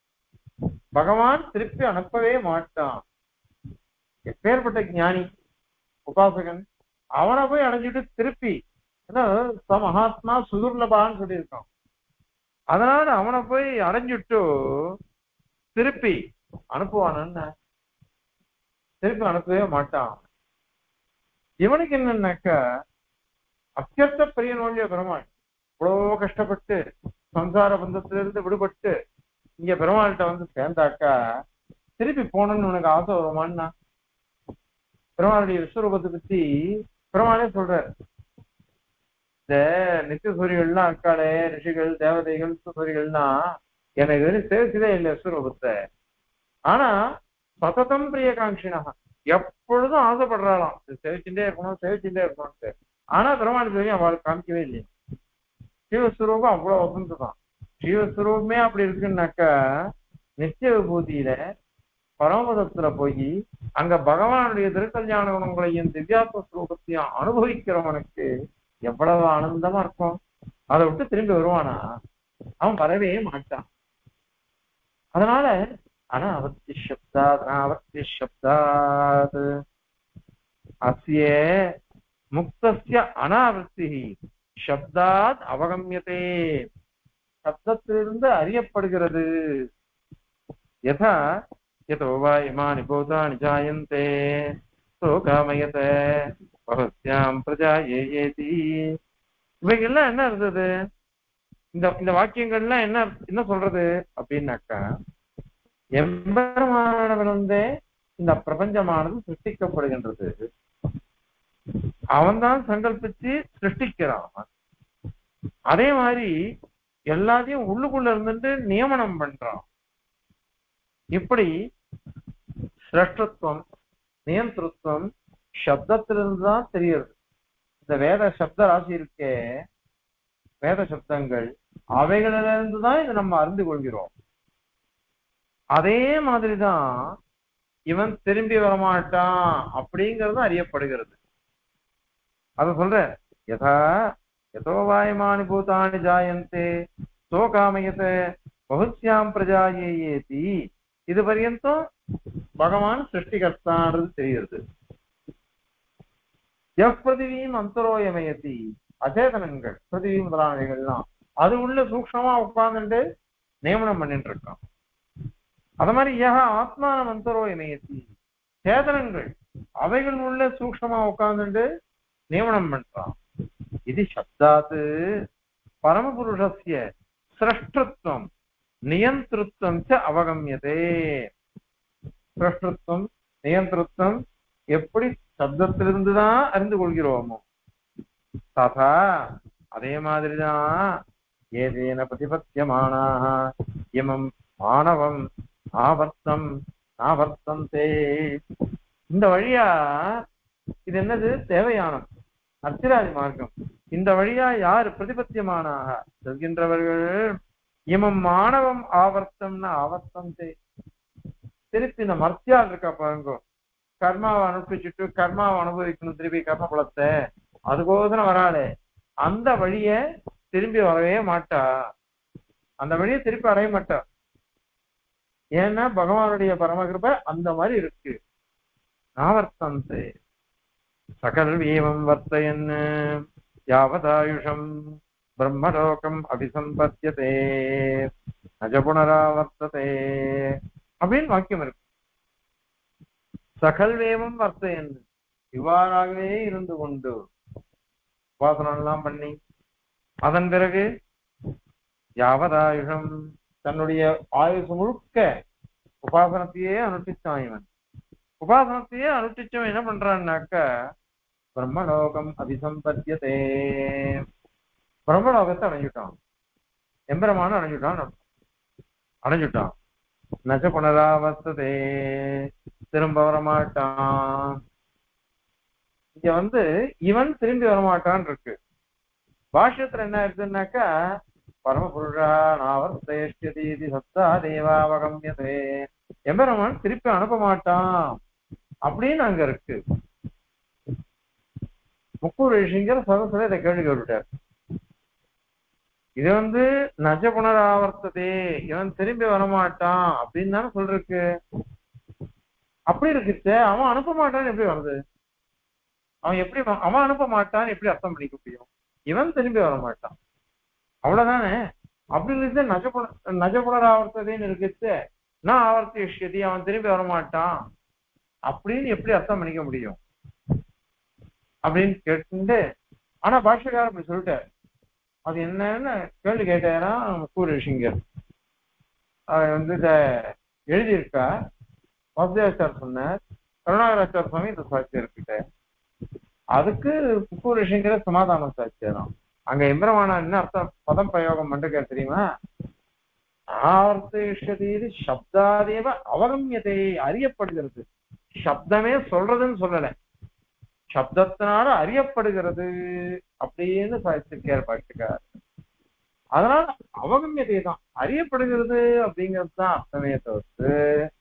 பகவான் திருப்பி அனுப்பவே மாட்டான் எப்பேற்பட்ட ஞானி உபாசகன் அவனை போய் அடைஞ்சிட்டு திருப்பி மகாத்மா சுதுர்லபான்னு சொல்லியிருக்கான் அதனால அவனை போய் அடைஞ்சிட்டு திருப்பி அனுப்புவானு திருப்பி அனுப்பவே மாட்டான் இவனுக்கு என்னன்னாக்க அத்தியர்த்த பெரிய நோழிய பெருமாள் இவ்வளோ கஷ்டப்பட்டு சம்சார பந்தத்திலிருந்து விடுபட்டு இங்க பெருமாள்கிட்ட வந்து சேர்ந்தாக்கா திருப்பி போகணும்னு உனக்கு ஆசை வருமான்னா பெருமாளுடைய விஸ்வரூபத்தை பத்தி பெருமாளே சொல்றாரு இந்த நித்திய சூரியர்கள்லாம் இருக்காளே ரிஷிகள் தேவதைகள் சூரியர்கள்னா எனக்கு வெறும் சேவிச்சதே இல்லை விஸ்வரூபத்தை ஆனா சததம் பிரிய காங்கினா எப்பொழுதும் ஆசைப்படுறாளாம் சேவிச்சுட்டே இருக்கணும் சேவிச்சுட்டே இருக்கணும்ட்டு ஆனா பெருமாள் தெரியும் அவளுக்கு காமிக்கவே இல்லையா ஸ்ரீவஸ்வரூபம் அவ்வளவு வசந்து தான் ஸ்ரீவஸ்வரூபமே அப்படி இருக்குன்னாக்கா நித்திய விபூதியில பரமபதத்துல போய் அங்க பகவானுடைய திருக்கல்யாண குணங்களையும் திவ்யாத்ம ஸ்வரூபத்தையும் அனுபவிக்கிறவனுக்கு எவ்வளவு ஆனந்தமா இருக்கும் அதை விட்டு திரும்பி வருவானா அவன் வரவே மாட்டான் அதனால அனாவர்த்தி சப்தாத் அனாவர்த்தி சப்தாத் அஸ்ய முக்தஸ்ய அனாவர்த்தி சப்தாத் அவகமியதே சப்தத்திலிருந்து அறியப்படுகிறது யதா யதோ வா இமானி பூதானி ஜாயந்தே சோகாமயத பகவத்யாம் பிரஜா ஏதி இவைகள்லாம் என்ன இருந்தது இந்த இந்த வாக்கியங்கள்லாம் என்ன என்ன சொல்றது அப்படின்னாக்கா எம்பெருமானவனிருந்தே இந்த பிரபஞ்சமானது சிருஷ்டிக்கப்படுகின்றது அவன்தான் சங்கல்பிச்சு சிருஷ்டிக்கிறான் அதே மாதிரி எல்லாத்தையும் உள்ளுக்குள்ள இருந்துட்டு நியமனம் பண்றான் இப்படி சிரஷ்டத்துவம் நியந்திரத்துவம் சப்தத்திலிருந்து தான் தெரியுது இந்த வேத சப்த ராசி இருக்கே வேத சப்தங்கள் அவைகளிலிருந்து தான் இதை நம்ம அறிந்து கொள்கிறோம் அதே மாதிரிதான் இவன் திரும்பி வரமாட்டான் அப்படிங்கறது அறியப்படுகிறது அத சொல்ற யதா யதோ வாயமானி பூதானி ஜாயந்தே சோ காமயத பகுத்யாம் பிரஜாயேதி இது பர்யந்தம் பகவான் சிருஷ்டிகர்த்தான்றது தெரிகிறது எப் பிருதிவியும் அந்தரோயமயத்தி அச்சேதனங்கள் பிருதிவி முதலானவைகள்லாம் அது உள்ள சூக்ஷமா உட்கார்ந்துட்டு நியமனம் பண்ணிட்டு இருக்கான் அத மாதிரி ஏக ஆத்மான அந்தரோயமயத்தி சேதனங்கள் அவைகள் உள்ள சூக்ஷமா உட்கார்ந்துட்டு நியமனம் பண்றான் இது சப்தாத்து பரமபுருஷஸ்ய சிரஷ்டத்துவம் நியந்திருத்தம் ச அவகமியதே சிரஷ்டத்துவம் நியந்திருத்தம் எப்படி சப்தத்திலிருந்து தான் அறிந்து கொள்கிறோமோ ததா அதே மாதிரிதான் ஏதேன பிரதிபத்தியமானாக இமம் மாணவம் ஆவர்த்தம் ஆவர்த்தந்தே இந்த வழியா இது என்னது தேவையானம் அர்ச்சிராதி மார்க்கம் இந்த வழியா யார் பிரதிபத்தியமானாக செல்கின்றவர்கள் இமம் மாணவம் ஆவர்த்தம்னா ஆவர்த்தம் திருப்பி இந்த மர்த்தியால் இருக்கா பாருங்க கர்மாவை அனுப்பிச்சுட்டு கர்மாவை அனுபவிக்கணும் திருப்பி கர்ம பலத்தை அதுக்கோசரம் வராளே அந்த வழிய திரும்பி வரவே மாட்டா அந்த வழியை திருப்பி அடைய மாட்டா ஏன்னா பகவானுடைய பரமகிருப அந்த மாதிரி இருக்கு ஆவர்த்தந்தே சகல் வீவம் வர்த்தயன் யாவதாயுஷம் பிரம்மலோகம் அபிசம்பத்தியதே நஜ புனராவர்த்ததே அப்படின்னு வாக்கியம் இருக்கு சகல்வேவம் வர்த்தயன் இவ்வாறாகவே இருந்து கொண்டு உபாசனம் எல்லாம் பண்ணி அதன் பிறகு யாவதாயுஷம் தன்னுடைய ஆயுசு முழுக்க உபாசனத்தையே அனுஷ்டிச்சான் இவன் உபாசனத்தையே அனுஷ்டிச்சவன் என்ன பண்றான்னாக்க பிரம்மலோகம் அபிசம்பத்தியதே பிரம்மலோகத்தை அடைஞ்சுட்டான் எம்பெருமான அடைஞ்சுட்டான் அர்த்தம். அடைஞ்சுட்டான் நச்ச புனராவர்த்ததே திரும்ப வரமாட்டான் இங்க வந்து இவன் திரும்பி வரமாட்டான் இருக்கு பாஷ்யத்துல என்ன இருக்குன்னாக்கா பரமபுருஷா நாவர்த்தேஷ்யதி இது சத்தா தேவாவகமியதே எம்பெருமான் திருப்பி அனுப்ப மாட்டான் அப்படின்னு அங்க இருக்கு முக்கூர் ரிஷிங்கர் சதசுல இதை கேள்வி கேட்டுட்டார் இது வந்து நஜ புனராவர்த்ததே இவன் திரும்பி வரமாட்டான் அப்படின்னு தானே சொல்றக்கு அப்படி இருக்குச்சே அவன் அனுப்ப மாட்டான்னு எப்படி வருது அவன் எப்படி வ- அவன் அனுப்ப மாட்டான்னு எப்படி அர்த்தம் பண்ணிக்க முடியும் இவன் திரும்பி வர மாட்டான் அவ்வளவுதானே அப்படி இருந்து நஜபுண நஜபுனராவர்த்ததேன்னு இருக்குச்சு நான் ஆவர்த்தி விஷயத்தி அவன் திரும்பி வர மாட்டான் அப்படின்னு எப்படி அர்த்தம் பண்ணிக்க முடியும் அப்படின்னு கேட்டு ஆனா பாஷ்யக்காரர் அப்படி சொல்லிட்டார் அது என்னன்னு கேள்வி கேட்டாரா கூறு ரிஷிங்கர் அவர் வந்து இத எழுதியிருக்கா வாசுதேவாச்சார் சொன்னார் கருணாகராச்சார சுவாமி இந்த சாட்சியம் இருக்கிட்ட அதுக்கு புக்கூர் ரிஷிங்கிற சமாதானம் சாட்சியம் அங்க எம்பரமான என்ன அர்த்தம் பதம் பிரயோகம் பண்றேன் தெரியுமா ஆர்த்தேஷதீது சப்தாதேவ அவகமியதை அறியப்படுகிறது சப்தமே சொல்றதுன்னு சொல்லல சப்தத்தினால அறியப்படுகிறது அப்படின்னு சாதிச்சிருக்கார் பாட்டுக்கார் அதனால அவகமியதை தான் அறியப்படுகிறது அப்படிங்கிறது தான் அர்த்தமே தவிர்த்து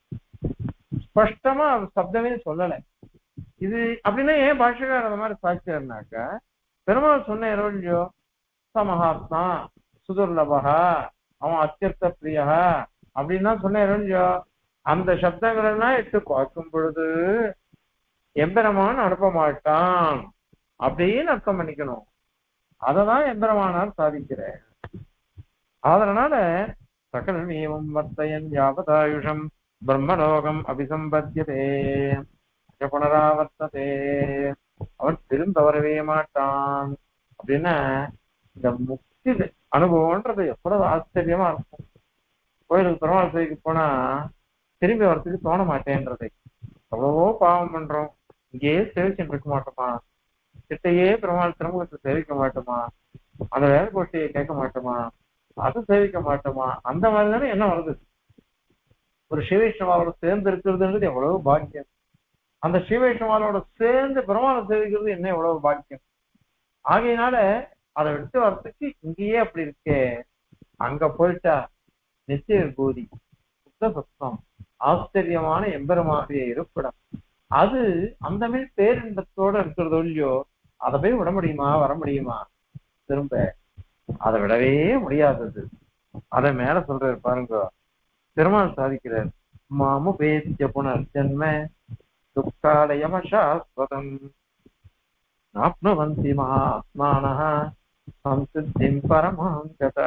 ஸ்பஷ்டமா அது சப்தமே சொல்லல இது அப்படின்னா ஏன் பாஷகார் அந்த மாதிரி சாட்சியாருனாக்க பெருமாள் சொன்ன இல்லையோ சமஹாத்மா சுதுர்லபகா அவன் அத்தியர்த்த பிரியா அப்படின்னு தான் சொன்ன இல்லையோ அந்த சப்தங்கள் எல்லாம் எடுத்து பார்க்கும் பொழுது எம்பெருமான் அனுப்ப மாட்டான் அப்படின்னு அர்த்தம் பண்ணிக்கணும் அததான் எம்பெருமானார் சாதிக்கிறேன் அதனால சகல் மீவம் வர்த்தயன் யாவதாயுஷம் பிரம்மலோகம் அபிசம்பத்தியதே ந புனராவர்த்ததே அவன் திரும்ப வரவே மாட்டான் அப்படின்னா இந்த முக்தி அனுபவம்ன்றது எவ்வளவு ஆச்சரியமா இருக்கும் கோயிலுக்கு பெருமாள் சேவைக்கு போனா திரும்பி வரத்துக்கு தோண மாட்டேன்றது எவ்வளவோ பாவம் பண்றோம் இங்கேயே சேவிச்சுட்டு இருக்க மாட்டோமா கிட்டையே பெருமாள் திருமுகத்தை சேவிக்க மாட்டோமா அந்த வேலை கோட்டையை கேட்க மாட்டோமா அதை சேவிக்க மாட்டோமா அந்த மாதிரி தானே என்ன வருது ஒரு சிவைஷ்ணவாவோட சேர்ந்து இருக்கிறதுன்றது எவ்வளவு பாக்கியம் அந்த சிவைஷ்ணவாலோட சேர்ந்து பெருமாளை சேவிக்கிறது என்ன எவ்வளவு பாக்கியம் ஆகையினால அதை விட்டு வர்றதுக்கு இங்கேயே அப்படி இருக்கே அங்க போயிட்டா நிச்சய பூதி சுத்த சத்தம் ஆச்சரியமான எம்பெருமானுடைய இருப்பிடம் அது அந்த மாதிரி பேரின்பத்தோட இருக்கிறதோ இல்லையோ அதை போய் விட முடியுமா வர முடியுமா திரும்ப அதை விடவே முடியாதது அதை மேல சொல்றாரு பாருங்க பெருமாள் சாதிக்கிறார் மாமு பேத்திய புனர்ஜன்ம துக்காலயமசாஸ்வதம் நாப்னுவந்தி மகாத்மானः சம்சித்திம் பரமாங்கத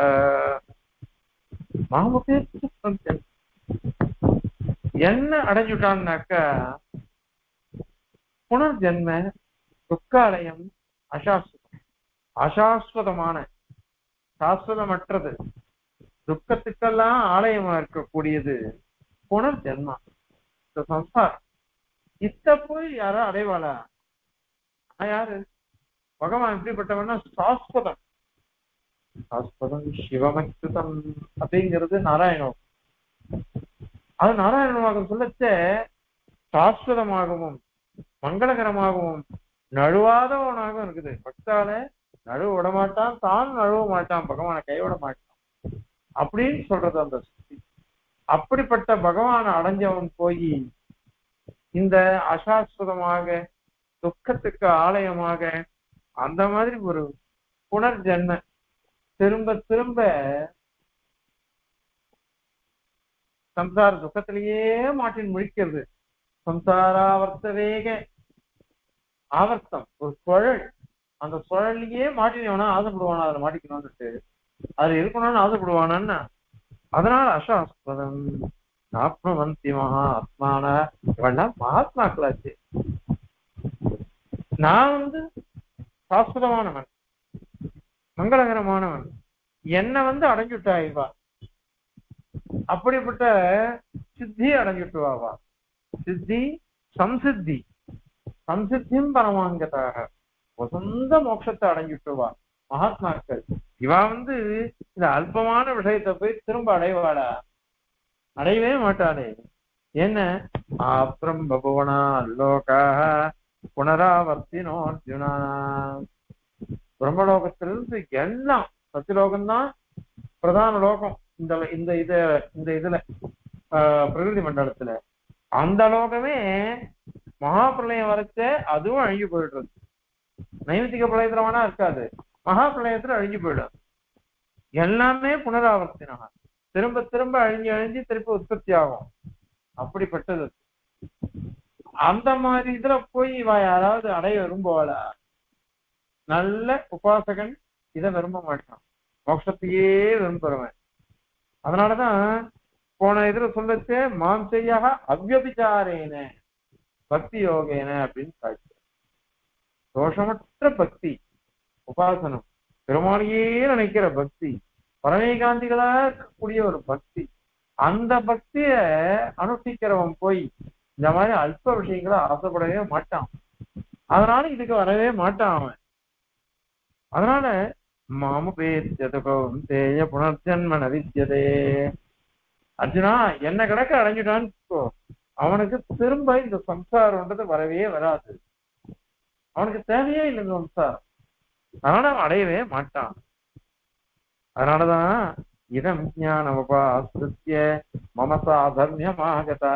மாமு பேத்திய புனர்ஜன்ம என்ன அடைஞ்சுட்டான்னாக்கா புனர்ஜென்ம துக்காலயம் அசாஸ்வதம் அசாஸ்வதமான சாஸ்வதமற்றது துக்கத்துக்கெல்லாம் ஆலயமா இருக்கக்கூடியது புனர்ஜென்மா இந்த சம்சாரம் இத்த போய் யாரோ அடைவாளா நான் யாரு பகவான் எப்படிப்பட்டவன்னா சாஸ்வதம் சாஸ்வதம் சிவமச்சுதம் அப்படிங்கிறது நாராயணம் அது நாராயணமாக சொல்லச்ச சாஸ்வதமாகவும் மங்களகரமாகவும் நழுவாதவனாகவும் இருக்குது பக்தால நழுவ விட மாட்டான் தான் நழுவ மாட்டான் பகவானை கைவிட மாட்டான் அப்படின்னு சொல்றது அந்த சுத்தி அப்படிப்பட்ட பகவானை அடைஞ்சவன் போய் இந்த அசாஸ்வதமாக துக்கத்துக்கு ஆலயமாக அந்த மாதிரி ஒரு புனர்ஜென்ம திரும்ப திரும்ப சம்சார துக்கத்திலேயே மாட்டின் முழிக்கிறது சம்சாராவர்த்த வேக ஆவர்த்தம் ஒரு சுழல் அந்த சுழல்லையே மாட்டினவனா ஆசைப்படுவானா அதுல மாட்டிக்கணும்னுட்டு அது இருக்கணும்னு ஆசைப்படுவானான்னா அதனால அசாஸ்பதம் ஆத்மவந்தி மகா ஆத்மான இவன்னா மகாத்மாக்களாச்சு நான் வந்து சாஸ்வதமானவன் மங்களகரமானவன் என்னை வந்து அடைஞ்சுட்டா இவா அப்படிப்பட்ட சித்தி அடைஞ்சுட்டுவாவா சித்தி சம்சித்தி சம்சித்தியும் பரமாங்கதாக வசந்த மோட்சத்தை அடைஞ்சுட்டுவா மகாத்மாக்கள் இவா வந்து இந்த அல்பமான விஷயத்தை போய் திரும்ப அடைவாளா அடையவே மாட்டாளே என்ன ஆப்ரம் பபுவனா லோகாக புனராவர்த்தினோ அர்ஜுனா பிரம்மலோகத்திலிருந்து எல்லாம் சத்தியலோகம் தான் பிரதான லோகம் இந்த இந்த இத இந்த இதுல ஆஹ், பிரகிருதி மண்டலத்துல அந்த லோகமே மகா பிரளயம் வரைச்ச அதுவும் அழிஞ்சு போயிடுறது நைமித்திக பிரளயத்துல வேணா இருக்காது மகா பிரளயத்துல அழிஞ்சு போயிடும் எல்லாமே புனராவர்த்தினா திரும்ப திரும்ப அழிஞ்சு அழிஞ்சு திருப்பி உற்பத்தி ஆகும் அப்படிப்பட்டது அந்த மாதிரி இதுல போய் இவ யாராவது அடைய விரும்புவாளா நல்ல உபாசகன் இதை விரும்ப மாட்டான் மோட்சத்தையே விரும்புறவன் அதனாலதான் போன இதுல சொல்லச்சு மாம்சையாக அவ்யபிச்சாரேன பக்தி யோகேன அப்படின்னு காட்சி தோஷமற்ற பக்தி உபாசனம் பெருமாளையே நினைக்கிற பக்தி பரமேகாந்திகளா இருக்கக்கூடிய ஒரு பக்தி அந்த பக்திய அனுஷ்டிக்கிறவன் போய் இந்த மாதிரி அல்ப விஷயங்களை ஆசைப்படவே மாட்டான் அதனால இதுக்கு வரவே மாட்டான் அவன் அதனால மாமு பேத்தியதுகம் தேய புனர்ஜன்மன வித்தியதே அர்ஜுனா என்ன கிடக்க அடைஞ்சிட்டான்னு வச்சுக்கோ, அவனுக்கு திரும்ப இந்த சம்சாரம்ன்றது வரவே வராது அவனுக்கு தேவையே இல்லை இந்த சம்சாரம் அதனால அவன் அடையவே மாட்டான் அதனாலதான் இதம் ஞானம் உபாசிய மம சாதர்மியமாகதா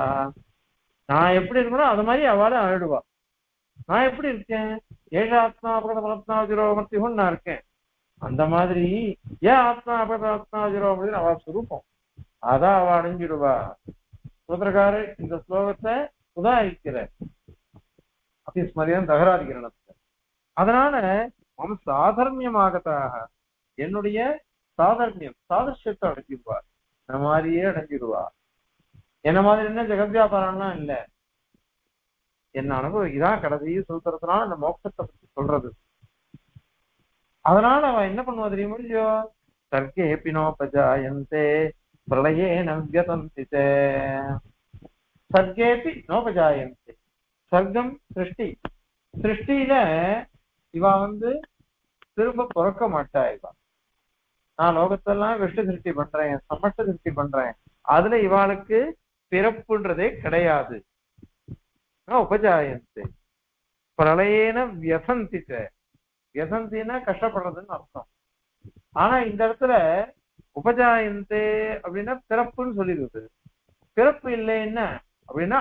நான் எப்படி இருக்கணும் அது மாதிரி அவளை ஆயிடுவா நான் எப்படி இருக்கேன் ஏழு ஆத்மா அபகத ஜீரோமர்த்தியும் நான் இருக்கேன் அந்த மாதிரி ஏன் ஆத்மா அபகத ஜீரோமர்த்தி அவ சுரூபம் அதான் அவ அடைஞ்சிடுவா சூத்திரக்காரர் இந்த ஸ்லோகத்தை உதாரிக்கிற அப்படி ஸ்மரியம் தகராதிக்கிறனத்தை அதனால மம சாதர்மியமாகத்தாக என்னுடைய சாதர்மியம் சாதர்ஷத்தை அடைஞ்சிடுவார் இந்த மாதிரியே அடைஞ்சிடுவா என்ன மாதிரி என்ன ஜெகத்யாபாரம்லாம் இல்ல என்ன அனுபவம் இதான் கடைசி சூத்திரத்தினால இந்த மோட்சத்தை பத்தி சொல்றது அதனால அவன் என்ன பண்ணுவா தெரியுமா இல்லையோ சர்க்கே பினோபஜாயந்தே பிரளயே நவ்யதந்தி சர்க்கேபி நோபஜாயந்தே சர்க்கம் சிருஷ்டி சிருஷ்டியில இவ வந்து திரும்ப பிறக்க மாட்டா இவ நான் லோகத்தெல்லாம் விஷ்ணு சிருஷ்டி பண்றேன் சமஷ்ட சிருஷ்டி பண்றேன் அதுல இவாளுக்கு பிறப்புன்றதே கிடையாது ஆனா உபஜாயந்தே பிரளயேன வியசந்திச்ச வியசந்தினா கஷ்டப்படுறதுன்னு அர்த்தம் ஆனா இந்த இடத்துல உபஜாயந்தே அப்படின்னா பிறப்புன்னு சொல்லிடுது பிறப்பு இல்லை என்ன அப்படின்னா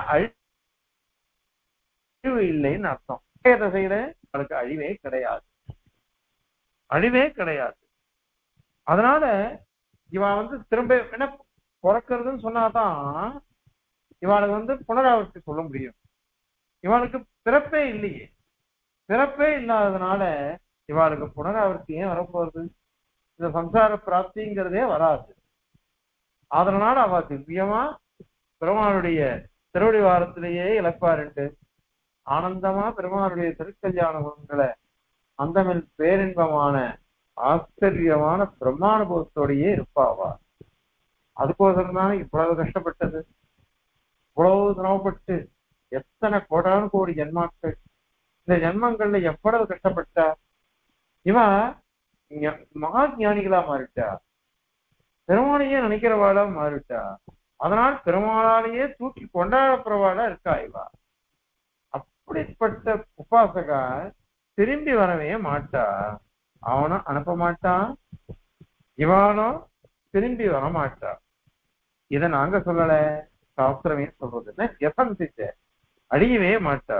அழிவு இல்லைன்னு அர்த்தம் தசையில அவளுக்கு அழிவே கிடையாது அழிவே கிடையாது அதனால இவன் வந்து திரும்ப என்ன பிறக்கிறதுன்னு சொன்னாதான் இவனுக்கு வந்து புனராவர்த்தி சொல்ல முடியும் இவனுக்கு பிறப்பே இல்லையே பிறப்பே இல்லாததுனால இவாளுக்கு புனராவர்த்தி ஏன் வரப்போகுது இந்த சம்சார பிராப்திங்கிறதே வராது அதனால அவ திவ்யமா பெருமாளுடைய திருவடி வாரத்திலேயே இழப்பாருண்டு ஆனந்தமா பெருமாளுடைய திருக்கல்யாண குணங்களை அந்தமில் பேரின்பமான ஆச்சரியமான பிரம்மானுபவத்தோடையே இருப்பாவா அதுக்கோசரம் தான் இவ்வளவு கஷ்டப்பட்டது இவ்வளவு சிரமப்பட்டு எத்தனை கோடானு கோடி ஜென்மாக்கள் இந்த ஜென்மங்கள்ல எவ்வளவு கஷ்டப்பட்டா இவன் ஞ- மகா ஞானிகளா மாறிட்டா பெருமாளையே நினைக்கிறவாளா மாறிட்டா அதனால் பெருமாளாலேயே தூக்கி கொண்டாடப்படுறவாளா இருக்கா இவா அப்படிப்பட்ட உபாசகா திரும்பி வரவே மாட்டா அவனும் அனுப்ப மாட்டான் இவனும் திரும்பி வர மாட்டா இத நாங்க சொல்லல சாஸ்திரமே சொல்றது எசன்சிச்ச அழியவே மாட்டா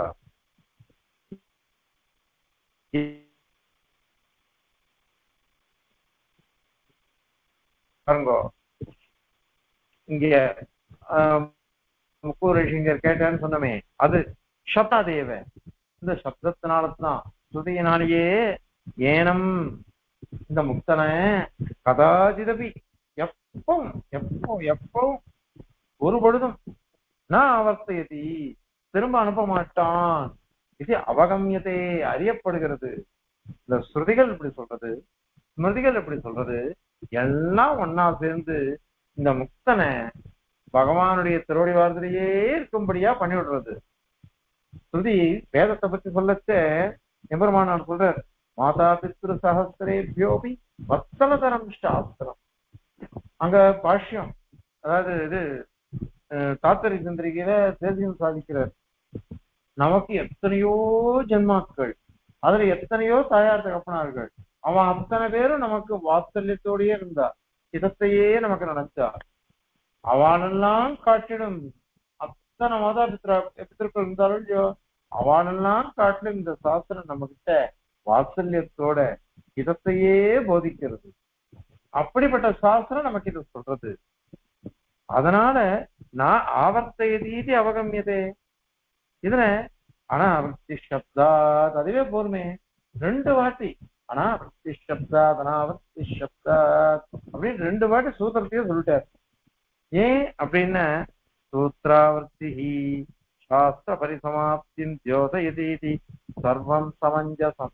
பாருங்கோ இங்க ஆஹ், முக்கூர் ரிஷிங்கர் கேட்டான்னு சொன்னமே அது சப்தாதேவ இந்த சப்தத்தினாலதான் ஸ்ருதியினாலேயே ஏனம் இந்த முக்தனை கதாச்சிதபி எப்பவும் எப்பவும் எப்பவும் ஒரு பொழுதும் நான் அவர்த்தையதி திரும்ப அனுப்ப மாட்டான் இது அவகமியத்தை அறியப்படுகிறது இந்த ஸ்ருதிகள் இப்படி சொல்றது ஸ்மிருதிகள் எப்படி சொல்றது எல்லாம் ஒன்னா சேர்ந்து இந்த முக்தனை பகவானுடைய திருவடி வாரத்திலேயே இருக்கும்படியா பண்ணி விடுறது ஸ்ருதி வேதத்தை பத்தி சொல்லச்ச எம்பெருமானார் சொல்றார் மாதா பித்ரு சகசிரேபியோபி வத்தலதரம் சாஸ்திரம் அங்க பாஷ்யம் அதாவது இது அஹ், தாத்தரி சந்திரிகையில தேசியம் சாதிக்கிறார் நமக்கு எத்தனையோ ஜென்மாக்கள் அதுல எத்தனையோ தாயார் தகப்பனார்கள் அவன் அத்தனை பேரும் நமக்கு வாத்சல்யத்தோடயே இருந்தா இதத்தையே நமக்கு நினைச்சா அவனெல்லாம் காட்டிடும் அத்தனை மாதா பித்ரா பித்திருக்கள் இருந்தாலும் இல்லையோ அவனெல்லாம் காட்டிலும் இந்த சாஸ்திரம் நம்ம கிட்ட வாத்சல்யத்தோட இதத்தையே போதிக்கிறது அப்படிப்பட்ட சாஸ்திரம் நமக்கு இது சொல்றது அதனால நான் ஆவர்த்தயதீதி அவகமியதே இதுல அனாவர்த்தி சப்தாத் அதுவே போருமே ரெண்டு வாட்டி அனாவர்த்தி சப்தாத் அனாவர்த்தி சப்தாத் அப்படின்னு ரெண்டு வாட்டி சூத்திரத்தையே சொல்லிட்டார் ஏன் அப்படின்னா சூத்ராவர்த்தி சாஸ்திர பரிசமாப்தின் தியோதயதீதி சர்வம் சமஞ்சசம்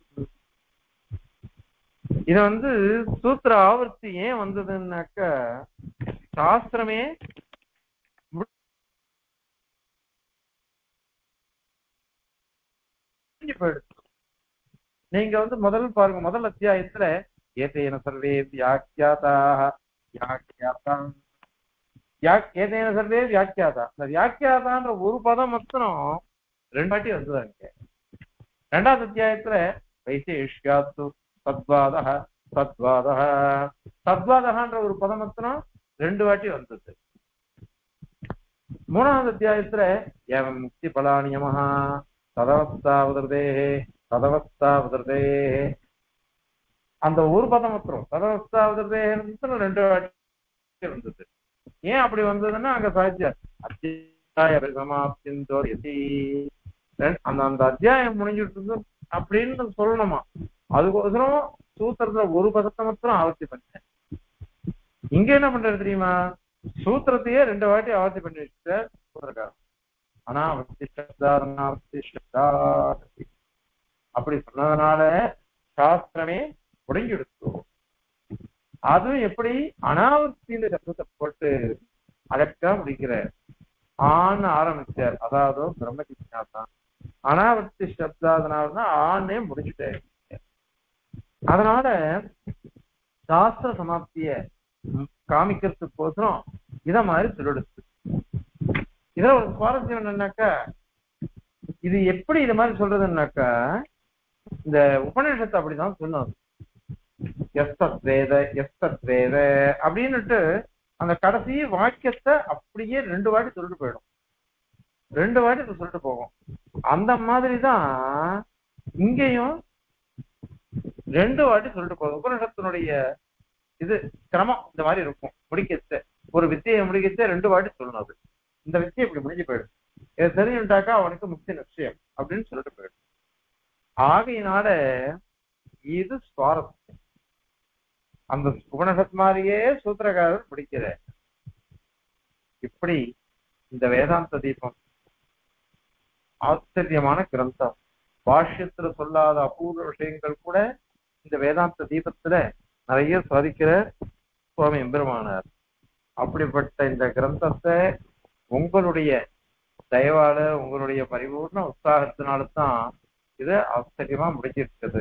இது வந்து சூத்திர ஆவர்த்தி ஏன் வந்ததுன்னாக்க சாஸ்திரமே முடிஞ்சு போயிடுச்சு நீங்க வந்து முதல் பாருங்க முதல் அத்தியாயத்துல ஏதேன சர்வே வியாக்கியாதாக வியாக்கியாதான் வியா- ஏதேன சர்வே வியாக்கியாதா இந்த வியாக்கியாதான்ற ஒரு பதம் மாத்திரம் ரெண்டு வாட்டி வந்ததாங்க ரெண்டாவது அத்தியாயத்துல வைசேஷ்யாத்து சத்வாத சத்வாத சத்வாதகான்ற ஒரு பதம் மாத்திரம் ரெண்டு வாட்டி வந்தது மூணாவது அத்தியாயத்துல ஏவம் முக்தி பலானியமஹா ததவஸ்தாவதே ததவஸ்தாவதே அந்த ஒரு பதம் மாத்திரம் ததவஸ்தாவதே ரெண்டு வாட்டி வந்தது ஏன் அப்படி வந்ததுன்னா அங்க சாதிச்சார் அத்தியாய சமாப்திந்தோ யதி ரெண்- அந்த அந்த அத்தியாயம் முடிஞ்சிட்டு இருந்து அப்படின்னு சொல்லணுமா அதுக்கோசரம் சூத்திரத்துல ஒரு பதத்தை மாத்திரம் ஆவர்த்தி பண்ணேன் இங்க என்ன பண்றது தெரியுமா சூத்திரத்தையே ரெண்டு வாட்டி ஆவர்த்தி பண்ணி வச்சுட்டார் சூத்திரக்காரன் அனாவர்த்தி சப்தா அனாவர்த்தி சப்தா அப்படி சொன்னதுனால சாஸ்திரமே உடங்கிடுச்சு அதுவும் எப்படி அனாவர்த்தின்னு சப்தத்தை போட்டு அழகா முடிக்கிற ஆன்னு ஆரம்பிச்சார் அதாவது பிரம்ம ஜிக்ஞாசம் அனாவர்த்தி சப்தாதனால்தான் ஆன்னே முடிச்சுட்டாரு அதனால சாஸ்திர சமாப்திய ம், காமிக்கிறதுக்கோசரம் இத மாதிரி சொல்லிடுச்சு இதுல ஒரு சுவாரஸ்யம் என்னன்னாக்கா இது எப்படி இது மாதிரி சொல்றதுன்னாக்கா இந்த உபநிஷத்தை அப்படிதான் சொன்னது எஸ்தத் வேத எஸ்தத் வேத அப்படின்னுட்டு அந்த கடைசி வாக்கியத்தை அப்படியே ரெண்டு வாட்டி சொல்லிட்டு போயிடும் ரெண்டு வாட்டி இது சொல்லிட்டு போகும் அந்த மாதிரி தான் இங்கேயும் ரெண்டு வாட்டி சொல்லிட்டு போகும் உபனிஷத்தினுடைய இது கிரமம் இந்த மாதிரி இருக்கும் முடிக்கச்ச ஒரு வித்தியை முடிக்கச்ச ரெண்டு வாட்டி சொல்லணும் அது இந்த வித்தியை இப்படி முடிஞ்சு போயிடும் இதை தெரிஞ்சுட்டாக்கா அவனுக்கு முக்தி நிச்சயம் அப்படின்னு சொல்லிட்டு போயிடும் ஆகையினால இது சுவாரஸ்யம் அந்த உபனிஷத் மாதிரியே சூத்திரகாரர் முடிக்கிறார் இப்படி இந்த வேதாந்த தீபம் ஆச்சரியமான கிரந்தம் பாஷ்யத்துல சொல்லாத அபூர்வ விஷயங்கள் கூட இந்த வேதாந்த தீபத்துல நிறைய சாதிக்கிற சுவாமி எம்பெருமானார் அப்படிப்பட்ட இந்த கிரந்தத்தை உங்களுடைய தயவால உங்களுடைய பரிபூர்ண உற்சாகத்தினால்தான் இது ஆச்சரியமா முடிஞ்சிருக்குது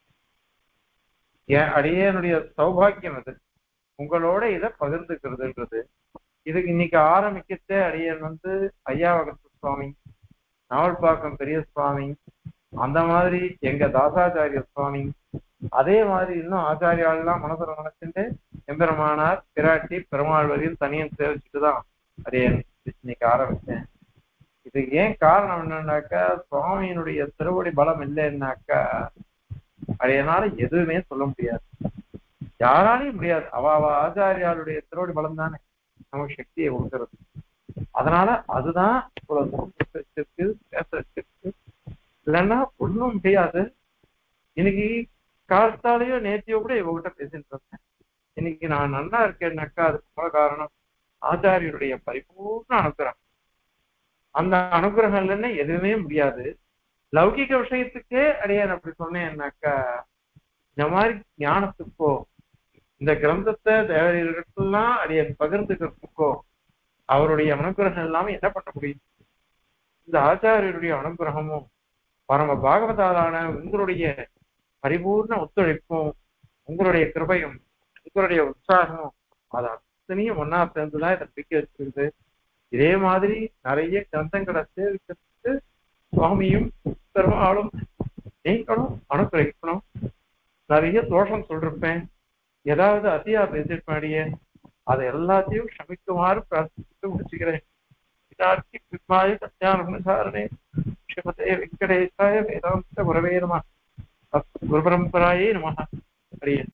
என் அடியனுடைய சௌபாகியம் அது உங்களோட இதை பகிர்ந்துக்கிறதுன்றது இதுக்கு இன்னைக்கு ஆரம்பிக்கச்சே அடியன் வந்து ஐயாவகத்து சுவாமி நாவல்பாக்கம் பெரிய சுவாமி அந்த மாதிரி எங்க தாசாச்சாரிய சுவாமி அதே மாதிரி இன்னும் ஆச்சாரியாலாம் மனசுல நினைச்சுட்டு எம்பெருமானார் பிராட்டி பெருமாள் வரையும் தனியும் சேவிச்சுட்டு தான் அடியன் இன்னைக்கு ஆரம்பிச்சேன் இதுக்கு ஏன் காரணம் என்னன்னாக்கா சுவாமியினுடைய திருவடி பலம் இல்லைன்னாக்கா அதையனால எதுவுமே சொல்ல முடியாது யாராலையும் முடியாது அவ அவ ஆச்சாரியாளுடைய திருவடி பலம் தானே நமக்கு சக்தியை கொடுக்கறது அதனால அதுதான் இவ்வளவு வச்சிருக்கு பேச வச்சிருக்கு இல்லைன்னா ஒண்ணும் முடியாது இன்னைக்கு காலத்தாலேயோ நேத்தியோ கூட இவகிட்ட பேசிட்டு இருந்தேன் இன்னைக்கு நான் நல்லா இருக்கேன்னாக்கா அதுக்கு மூல காரணம் ஆச்சாரியருடைய பரிபூர்ண அனுகிரகம் அந்த அனுகிரகம் இல்லைன்னா எதுவுமே முடியாது லௌகிக விஷயத்துக்கே அடையான் அப்படி சொன்னேன்னாக்கா இந்த மாதிரி ஞானத்துக்கோ இந்த கிரந்தத்தை தேவதைகளுக்கெல்லாம் அடியன் பகிர்ந்துக்கிறதுக்கோ அவருடைய அனுகிரகம் இல்லாம என்ன பண்ண முடியும் இந்த ஆச்சாரியருடைய அனுகிரகமும் பரம பாகவதாலான உங்களுடைய பரிபூர்ண ஒத்துழைப்பும் உங்களுடைய கிருபையும் உங்களுடைய உற்சாகமும் அது அத்தனையும் ஒன்னா சேர்ந்துதான் இதை பிடிக்க வச்சிருக்குது இதே மாதிரி நிறைய கிரந்தங்களை சேவிக்கிறதுக்கு சுவாமியும் பெருமாளும் நீங்களும் அனுகிரகிக்கணும் நிறைய தோஷம் சொல்லிருப்பேன் ஏதாவது அதிகா பேசிருப்பாடியே அதை எல்லாத்தையும் க்ஷமிக்குமாறு பிரார்த்தித்து முடிச்சுக்கிறேன் இதார்த்தி பிக்மாய கத்தியானுசாரணே ஸ்ரீமதே வெங்கடேசாய வேதாந்த குரவே நம குரு பரம்பராயே நம அடியேன்